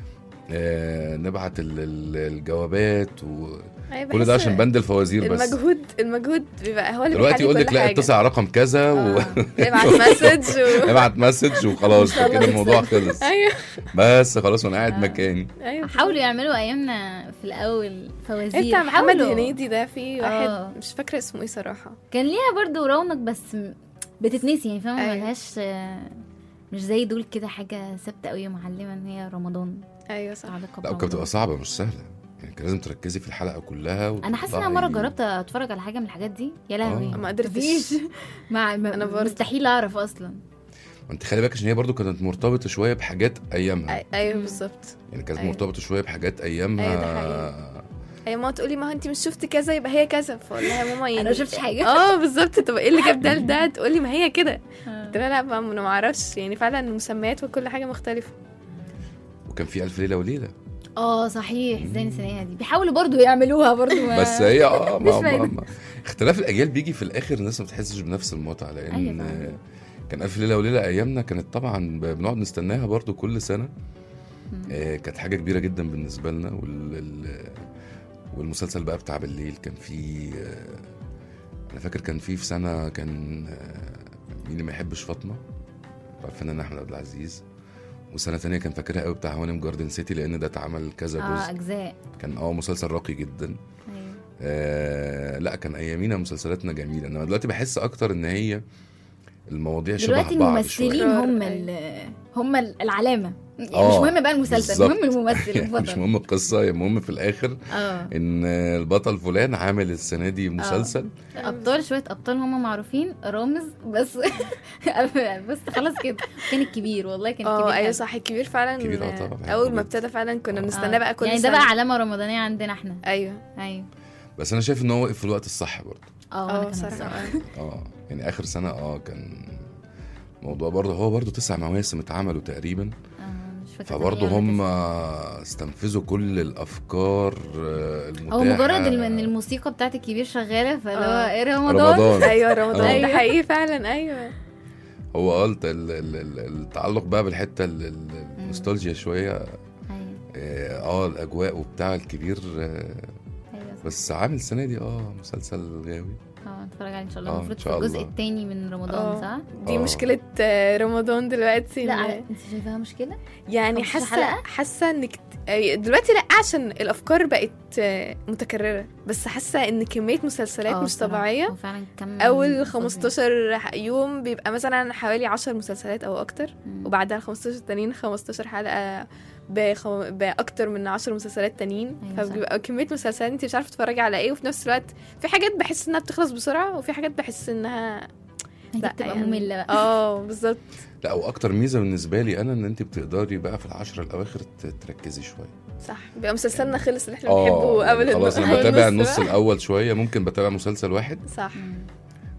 آه نبعت ال- ال- الجوابات و... أيوة كل بحس ده عشان بند الفوازير بس المجهود المجهود بيبقى هو اللي دلوقتي بيحل يقول كل لك لا حاجة. اتصل على رقم كذا و... ابعت مسج و... ابعت مسج وخلاص فكده الموضوع خلص ايوه بس خلاص وانا قاعد مكاني ايوه حاولوا يعملوا ايامنا في الاول فوازير ايه بتاع محمد حاولوا. هنيدي ده في واحد آه. مش فاكره اسمه ايه صراحه كان ليها برضو رونق بس م- بتتنسي يعني فاهمه أيوة. ملهاش آه، مش زي دول كده حاجه ثابته قوي معلمه ان هي رمضان ايوه صح علاقه لا برمضان. وكانت بتبقى صعبه مش سهله يعني كان لازم تركزي في الحلقه كلها انا حاسه ان انا مره جربت اتفرج على حاجه من الحاجات دي يا لهوي آه. ما قدرتش مفيش مع ما أنا برضه. مستحيل اعرف اصلا انت خلي بالك عشان هي برضو كانت مرتبطه شويه بحاجات ايامها أي- ايوه بالظبط يعني كانت أيوة. مرتبطه شويه بحاجات ايامها أيوة، ده حقيقي. اي ماما تقولي ما هو انت مش شفتي كذا يبقى هي كذا فاقول لها يا ماما يعني ما شفتش حاجة. اه بالظبط طب ايه اللي جاب ده لده تقولي ما هي كده قلت لها لا ما انا ما اعرفش يعني فعلا المسميات وكل حاجه مختلفه وكان في الف ليله وليله اه صحيح ازاي نسيناها دي بيحاولوا برضو يعملوها برضو ما- بس هي اه مش ما ما فايدة. ما اختلاف الاجيال بيجي في الاخر الناس ما بتحسش بنفس المتعه لان أيوة طبعاً. آه، كان الف ليله وليله ايامنا كانت طبعا ب- بنقعد نستناها برضو كل سنه آه، كانت حاجه كبيره جدا بالنسبه لنا وال ال- والمسلسل بقى بتاع بالليل كان فيه آه، انا فاكر كان فيه في سنه كان آه، مين اللي ما يحبش فاطمه بتاع الفنان احمد عبد العزيز وسنه تانية كان فاكرها قوي بتاع هوانم جاردن سيتي لان ده اتعمل كذا اه جزء اجزاء كان اه مسلسل راقي جدا ايوه آه لا كان ايامينا مسلسلاتنا جميله انما دلوقتي بحس اكتر ان هي المواضيع شبه دلوقتي بعض الممثلين شويه هم ال- هم ال- العلامه يعني آه، مش مهم بقى المسلسل بالظبط. المهم الممثل يعني مش البطل مهم القصه هي المهم في الاخر اه ان البطل فلان عامل السنه دي مسلسل ابطال شويه ابطال هم معروفين رامز بس بس خلاص كده كان الكبير والله كان الكبير اه ايوه حلو. صح الكبير فعلا الكبير اه طبعا بحبه اول ما جدا. ابتدى فعلا كنا آه. بنستناه بقى كل يعني ده سنة. بقى علامه رمضانيه عندنا احنا ايوه ايوه بس انا شايف ان هو وقف في الوقت الصح برضه اه أنا اه كمان صراحه الصراحة. آه. اه يعني اخر سنه اه كان موضوع برضه هو برضه تسع مواسم اتعملوا تقريبا آه، مش فاكرة فبرضه تانية ولا هم تسعة. استنفذوا كل الافكار آه، المتاحه هو مجرد الم- ان الموسيقى بتاعت الكبير شغاله فاللي هو آه. ايه رمضان رمضان ايوه رمضان ده آه. حقيقي فعلا ايوه هو اه الت- ال- ال- ال- التعلق بقى بالحته ال- ال- النوستالجيا شويه ايوه اه آه، الاجواء وبتاع الكبير آه، ايوه صح. بس عامل السنه دي اه مسلسل غاوي اه اتفرج عليه ان شاء الله آه، المفروض إن في شاء الجزء الله. الثاني من رمضان اه صح؟ دي آه. مشكله آه، رمضان دلوقتي لا إن- انت شايفاها مشكله؟ يعني 15 حاسه حلقة؟ حاسه انك آه، دلوقتي لا عشان الافكار بقت آه، متكرره بس حاسه ان كميه مسلسلات آه، مش بصراحة. طبيعيه هو فعلا كم اول فظيع. 15 يوم بيبقى مثلا حوالي 10 مسلسلات او اكتر مم. وبعدها ال 15 التانيين 15 حلقه بخو... باكتر من 10 مسلسلات تانيين أيوة صح. فبيبقى كميه مسلسلات انت مش عارفه تتفرجي على ايه وفي نفس الوقت في حاجات بحس انها بتخلص بسرعه وفي حاجات بحس انها هي لا بتبقى يعني- ممله بقى اه بالظبط لا واكتر ميزه بالنسبه لي انا ان انت بتقدري بقى في العشرة الاواخر ت- تركزي شويه صح بيبقى مسلسلنا خلص اللي احنا اه بنحبه يعني قبل خلاص النص- انا بتابع النص النص بقى. الاول شويه ممكن بتابع مسلسل واحد صح مم.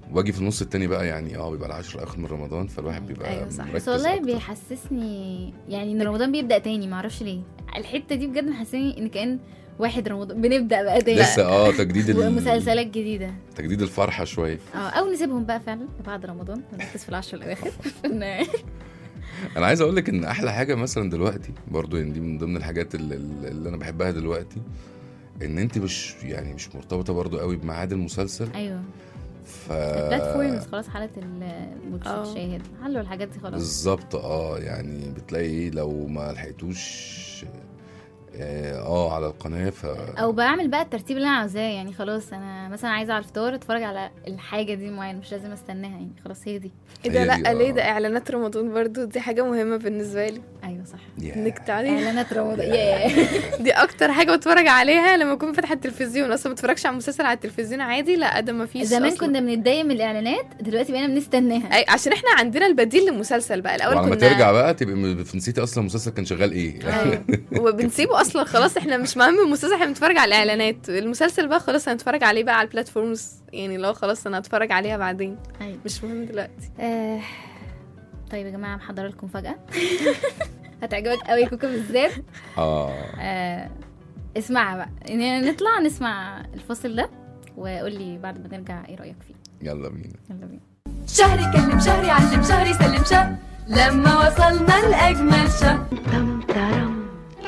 واجي في النص التاني بقى يعني اه بيبقى العشر اخر من رمضان فالواحد بيبقى أيوة صح. مركز بس والله أكتر. بيحسسني يعني ان رمضان بيبدا تاني معرفش ليه الحته دي بجد محسسني ان كان واحد رمضان بنبدا بقى تاني لسه اه تجديد ال... ومسلسلات جديده تجديد الفرحه شويه اه او نسيبهم بقى فعلا بعد رمضان نركز في العشر الاواخر انا عايز اقول لك ان احلى حاجه مثلا دلوقتي برضو يعني دي من ضمن الحاجات اللي, اللي انا بحبها دلوقتي ان انت مش يعني مش مرتبطه برضو قوي بميعاد المسلسل ايوه ف البلاتفورمز خلاص حالة المشاهد آه. شاهد حلوا الحاجات دي خلاص بالظبط اه يعني بتلاقي ايه لو ما لحقتوش اه آه، على القناه ف او بعمل بقى الترتيب اللي انا عاوزاه يعني خلاص انا مثلا عايزه على الفطار اتفرج على الحاجه دي معينه مش لازم استناها يعني خلاص هي دي ايه ده هي دي، لا ليه آه. ده اعلانات رمضان برضو دي حاجه مهمه بالنسبه لي ايوه صح ياه. انك تعالي اعلانات رمضان ياه دي اكتر حاجه بتفرج عليها لما اكون فاتحه التلفزيون اصلا ما بتفرجش على مسلسل على التلفزيون عادي لا ده ما فيش زمان أصلاً. كنا بنتضايق من الاعلانات دلوقتي بقينا بنستناها أي عشان احنا عندنا البديل للمسلسل بقى الاول وعلى ما كنا ترجع بقى تبقى م- نسيتي اصلا المسلسل كان شغال ايه أيوة. وبنسيبه اصلا خلاص احنا مش مهم المسلسل احنا بنتفرج على الاعلانات المسلسل بقى خلاص هنتفرج عليه بقى على البلاتفورمز يعني لو خلاص انا هتفرج عليها بعدين ايوه مش مهم دلوقتي آه، طيب يا جماعه محضره لكم فجاه هتعجبك قوي كوكا بالذات اه آه، اسمعها بقى يعني نطلع نسمع الفصل ده وقول لي بعد ما نرجع ايه رايك فيه يلا بينا يلا بينا شهري كلم شهري علم شهري سلم شهر لما وصلنا لأجمل شهر طم ترم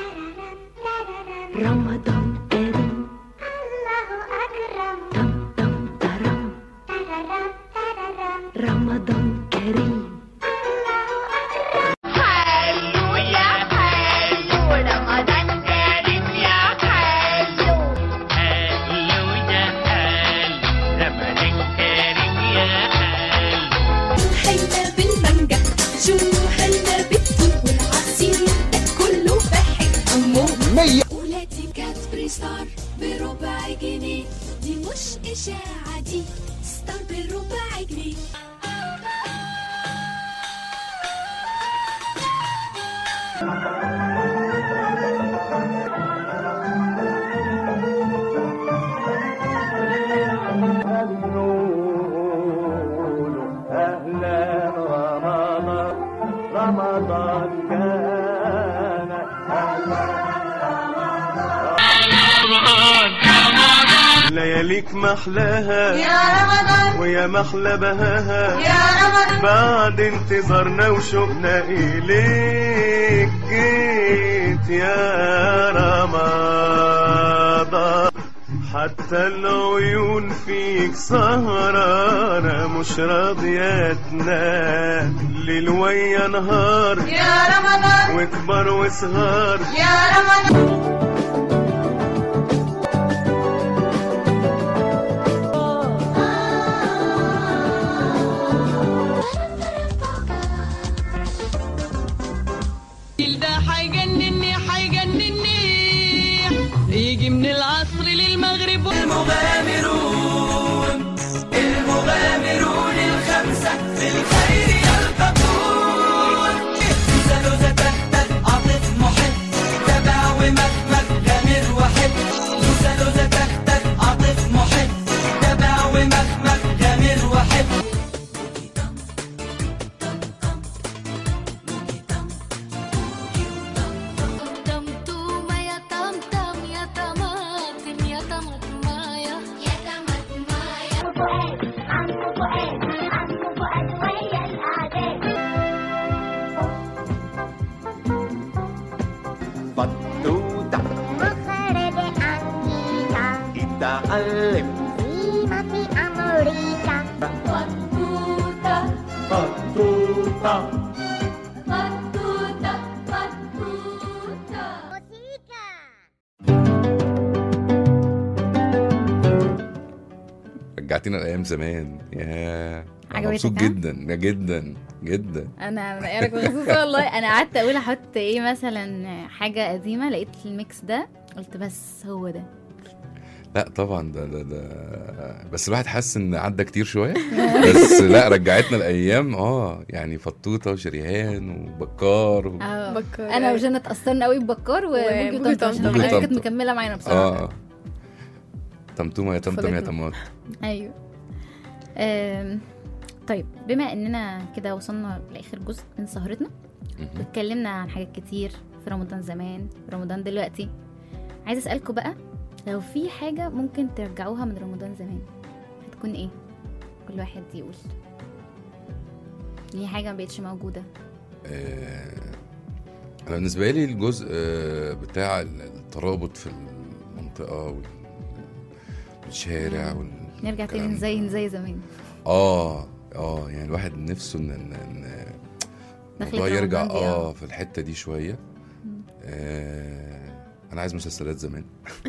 رمضان كريم طم طم ترم رمضان كريم حلو يا حلو رمضان كريم يا حلو حلو يا حال رمضان كريم يا حال حلنا بالمانجا شو حلنا بالتوت والعصير ده كله بحب أمه مية ولادي كاتبري ستار بربع جنيه دي مش إشاعة دي ستار بربع جنيه أهلا رمضان رمضان كان لياليك محلاها يا رمضان ويا محلى بهاها يا رمضان بعد انتظارنا وشوقنا إليك جيت يا رمضان حتى العيون فيك سهرانة مش راضية تنام ليل ويا نهار يا رمضان وكبر وصغار يا رمضان ده حيجنني حيجنني يجي من العصر للمغرب المغامرون المغامرون الخمسة في الخير يلتقون زلوزة تحت عاطف محب تبع ومخمك غامر وحب زلوزة تحت عاطف محب تبع ومخمك غامر وحب طمطومة يا طمطم يا طماطم يا طماطماية يا طماطماية فؤاد عمو فؤاد عمو فؤاد ويا الأعداء بطوطة مخرج أنجيكا اتعلم زيمة في أمريكا بطوطة بطوطة بطوطة بطوطة رجعتنا لايام زمان يا أنا عجبتك، مبسوط ها؟ جدا جدا جدا انا منقرك مخصوص والله انا قعدت اقول احط ايه مثلا حاجه قديمه لقيت الميكس ده قلت بس هو ده لا طبعا ده ده ده بس الواحد حاسس ان عدى كتير شويه بس لا رجعتنا الايام اه يعني فطوطه وشريهان وبكار و... اه بكار انا وجنى اتاثرنا قوي ببكار وبوجي وبوجي وطمطم عشان طمطم. الحاجات دي كانت طمطم. مكمله معانا بصراحه اه طمطومه يا طمطم يا طفولتنا. طماط ايوه آم، طيب بما اننا كده وصلنا لاخر جزء من سهرتنا واتكلمنا عن حاجات كتير في رمضان زمان رمضان دلوقتي عايزه اسالكم بقى لو في حاجه ممكن ترجعوها من رمضان زمان هتكون ايه كل واحد يقول دي حاجه ما بقتش موجوده آه، انا بالنسبه لي الجزء آه، بتاع الترابط في المنطقه وال- والشارع وال... نرجع تاني الكلام نزين زي زمان اه اه يعني الواحد نفسه ان ان إن دخلة الموضوع يرجع رمضان دي، اه آه. في الحته دي شويه آه انا عايز مسلسلات زمان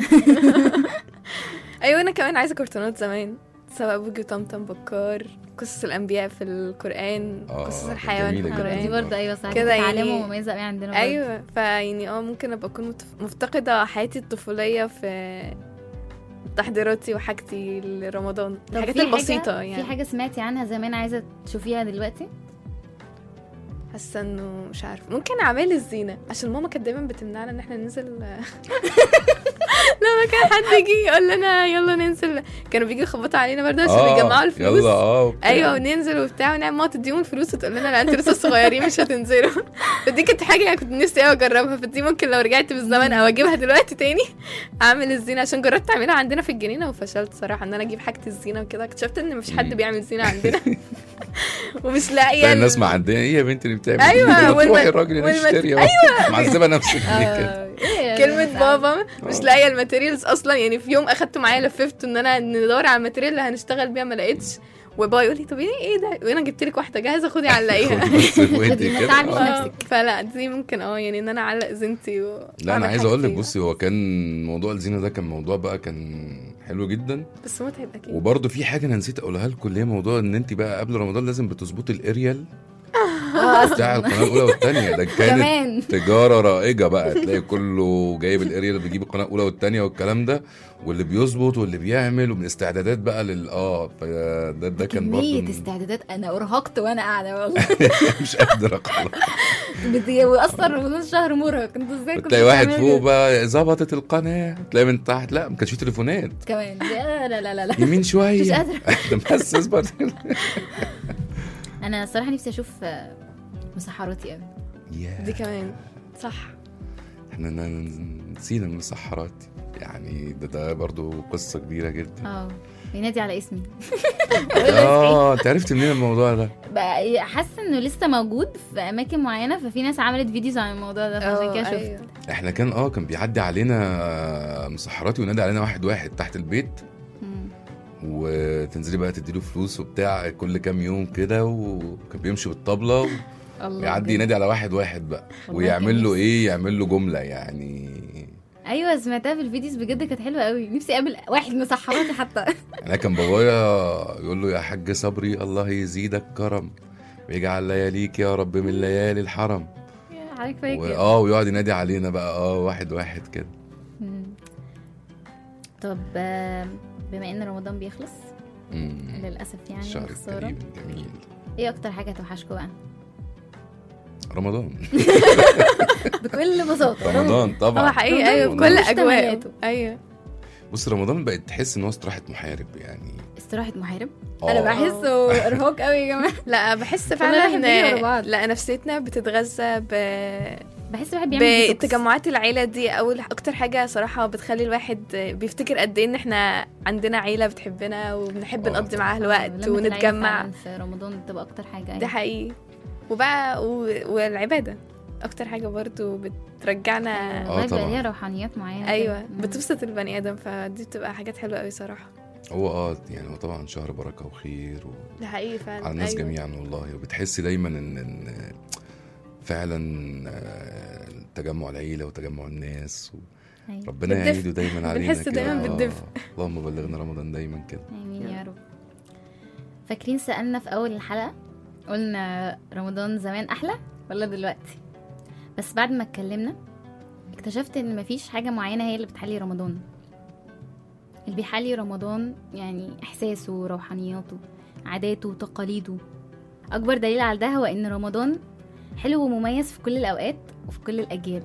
ايوه انا كمان عايزه كرتونات زمان سواء بوجي طمطم بكار قصص الانبياء في القران آه، قصص دي الحيوان في جميلة جدا. القران دي برضه ايوه صح كده تعليمه يعني مميزه قوي عندنا برضه. ايوه فيعني اه ممكن ابقى اكون متف- مفتقده حياتي الطفوليه في تحضيراتي وحاجتي لرمضان طب الحاجات في حاجة- البسيطه يعني في حاجه سمعتي عنها زمان عايزه تشوفيها دلوقتي حاسه انه مش عارف ممكن اعمال الزينه عشان ماما كانت دايما بتمنعنا ان احنا ننزل لما كان حد يجي يقول لنا يلا ننزل كانوا بيجوا يخبطوا علينا برضه عشان آه، يجمعوا الفلوس يلا اه وبتاع. ايوه وننزل وبتاع ونعمل ماما تديهم الفلوس وتقول لنا لا انتوا لسه صغيرين مش هتنزلوا فدي كانت حاجه يعني كنت نفسي قوي اجربها فدي ممكن لو رجعت بالزمن او اجيبها دلوقتي تاني اعمل الزينه عشان جربت اعملها عندنا في الجنينه وفشلت صراحه ان انا اجيب حاجه الزينه وكده اكتشفت ان مفيش حد بيعمل زينه عندنا ومش لاقيه تلاقي ال- الناس معديه ايه يا بنتي اللي بتعمل أيوة، ايه والم- تروحي الراجل اللي والم- يشتري أيوة. معذبه نفسك ليه كده كلمة بابا مش لاقية الماتيريالز أصلا يعني في يوم أخدته معايا لففته إن أنا ندور على الماتيريال اللي هنشتغل بيها ما لقيتش وبابا يقول لي طب ايه ايه ده وانا جبت لك واحده جاهزه خدي علقيها خدي بس وانتي ما كده. تعرفي آه. نفسك. فلا دي ممكن اه يعني ان انا اعلق زينتي و... لا انا وأعمل عايز اقول لك حاجتي. بصي هو كان موضوع الزينه ده كان موضوع بقى كان حلو جدا بس متعب اكيد وبرده في حاجه انا نسيت اقولها لكم اللي هي موضوع ان انت بقى قبل رمضان لازم بتظبطي الاريال بتاع القناه الاولى والثانيه ده كمان. كانت تجاره رائجه بقى تلاقي كله جايب الاريال اللي بيجيب القناه الاولى والثانيه والكلام ده واللي بيظبط واللي بيعمل ومن استعدادات بقى لل اه فده ده كان كمية برضه استعدادات انا ارهقت وانا قاعده والله مش قادر اخلص بدي- واصلا رمضان شهر مرهق انتوا ازاي كنتوا تلاقي واحد بتعملوا فوق كده؟ بقى ظبطت القناه تلاقي من تحت لا ما كانش في تليفونات كمان لا لا لا لا, لا. يمين شويه مش قادره ده بس اصبر انا الصراحه نفسي اشوف آه، مسحراتي قوي دي كمان صح احنا ن- نسينا من السحرات يعني ده ده برضو قصه كبيره جدا اه بينادي على اسمي اه انت عرفت منين الموضوع ده بقى حاسه انه لسه موجود في اماكن معينه ففي ناس عملت فيديوز عن الموضوع ده فعشان كده اه، شفت أيوة. احنا كان اه كان بيعدي علينا مسحراتي وينادي علينا واحد واحد تحت البيت مم. وتنزلي بقى تديله فلوس وبتاع كل كام يوم كده وكان بيمشي بالطبله الله ويعدي بجد. ينادي على واحد واحد بقى والله ويعمل كان له نفسي. ايه يعمل له جمله يعني ايوه سمعتها في الفيديوز بجد كانت حلوه قوي نفسي اقابل واحد مسحراتي حتى انا كان بابايا يقول له يا حاج صبري الله يزيدك كرم ويجعل لياليك يا رب من ليالي الحرم حضرتك فاكر واه ويقعد ينادي علينا بقى اه واحد واحد كده مم. طب آه، بما ان رمضان بيخلص مم. للاسف يعني الشهر خساره الكريم جميل ايه اكتر حاجه توحشكوا بقى رمضان بكل بساطه رمضان طبعا هو حقيقي رمضان ايوه ملوش بكل اجواءه تميزاته. ايوه بص رمضان بقت تحس ان هو استراحه محارب يعني استراحه محارب آه. انا بحسه ارهاق قوي يا جماعه لا بحس كلنا رايحين نجري ورا فعلا بعض. لا نفسيتنا بتتغذى ب بحس الواحد بيعمل ديتوكس. بتجمعات العيلة دي أول أكتر حاجة صراحة بتخلي الواحد بيفتكر قد إيه إن إحنا عندنا عيلة بتحبنا وبنحب آه نقضي معاها لمة الوقت العيلة ونتجمع فعلاً في رمضان بتبقى اكتر حاجه ده أيوة. حقيقي وبقى و... والعبادة أكتر حاجة برضو بترجعنا والله بيبقى طبعاً. ليها روحانيات معينه أيوة كده. مم. بتبسط البني آدم فدي بتبقى حاجات حلوة أوي صراحة هو اه يعني هو طبعا شهر بركه وخير و... ده حقيقي فعلا على الناس أيوة. جميعا والله وبتحسي دايما ان ان فعلا آه، تجمع العيله وتجمع الناس و... أيوة. ربنا بالدفء. يعيده دايما علينا بنحس كده. دايماً آه. بالدفء. اللهم بلغنا رمضان دايما كده امين يا رب فاكرين سالنا في اول الحلقه قلنا رمضان زمان احلى ولا دلوقتي بس بعد ما اتكلمنا اكتشفت ان مفيش حاجه معينه هي اللي بتحلي رمضان اللي بيحلي رمضان يعني احساسه وروحانياته عاداته وتقاليده اكبر دليل على ده هو ان رمضان حلو ومميز في كل الاوقات وفي كل الاجيال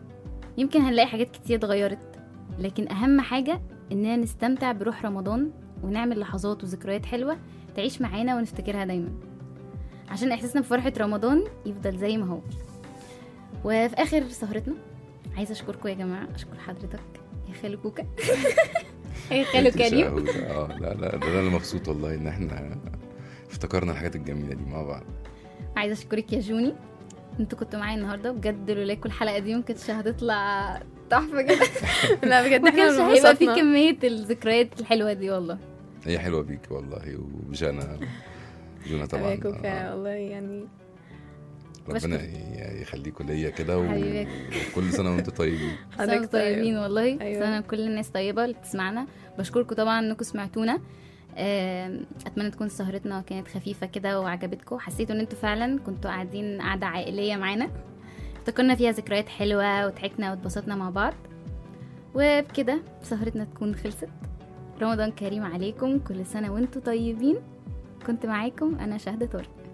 يمكن هنلاقي حاجات كتير اتغيرت لكن اهم حاجه اننا نستمتع بروح رمضان ونعمل لحظات وذكريات حلوة تعيش معانا ونفتكرها دايما عشان إحساسنا بفرحة رمضان يفضل زي ما هو وفي آخر سهرتنا عايزة أشكركم يا جماعة أشكر حضرتك يا خالو كوكا يا خالو انت كريم شقاوة. اه لا لا ده انا مبسوط والله ان احنا افتكرنا الحاجات الجميله دي مع بعض عايزه اشكرك يا جوني انتوا كنتوا معايا النهارده بجد لولاكوا الحلقه دي ما كانتش هتطلع تحفه كده لا بجد ما احنا كانش هيبقى في انبسطنا. كميه الذكريات الحلوه دي والله هي حلوه بيك والله وجانا جونا طبعا يا كوكا والله يعني ربنا ي- يخليكوا ليا كده و- حبيبك. وكل سنه وانتم طيبين حضرتك طيبين والله أيوة. أيوة. سنة كل الناس طيبة اللي بتسمعنا بشكركم طبعا انكم سمعتونا آم، اتمنى تكون سهرتنا كانت خفيفة كده وعجبتكم حسيتوا ان انتوا فعلا كنتوا قاعدين قعدة عائلية معانا افتكرنا فيها ذكريات حلوة وضحكنا واتبسطنا مع بعض وبكده سهرتنا تكون خلصت رمضان كريم عليكم كل سنة وانتوا طيبين كنت معاكم انا شهد طارق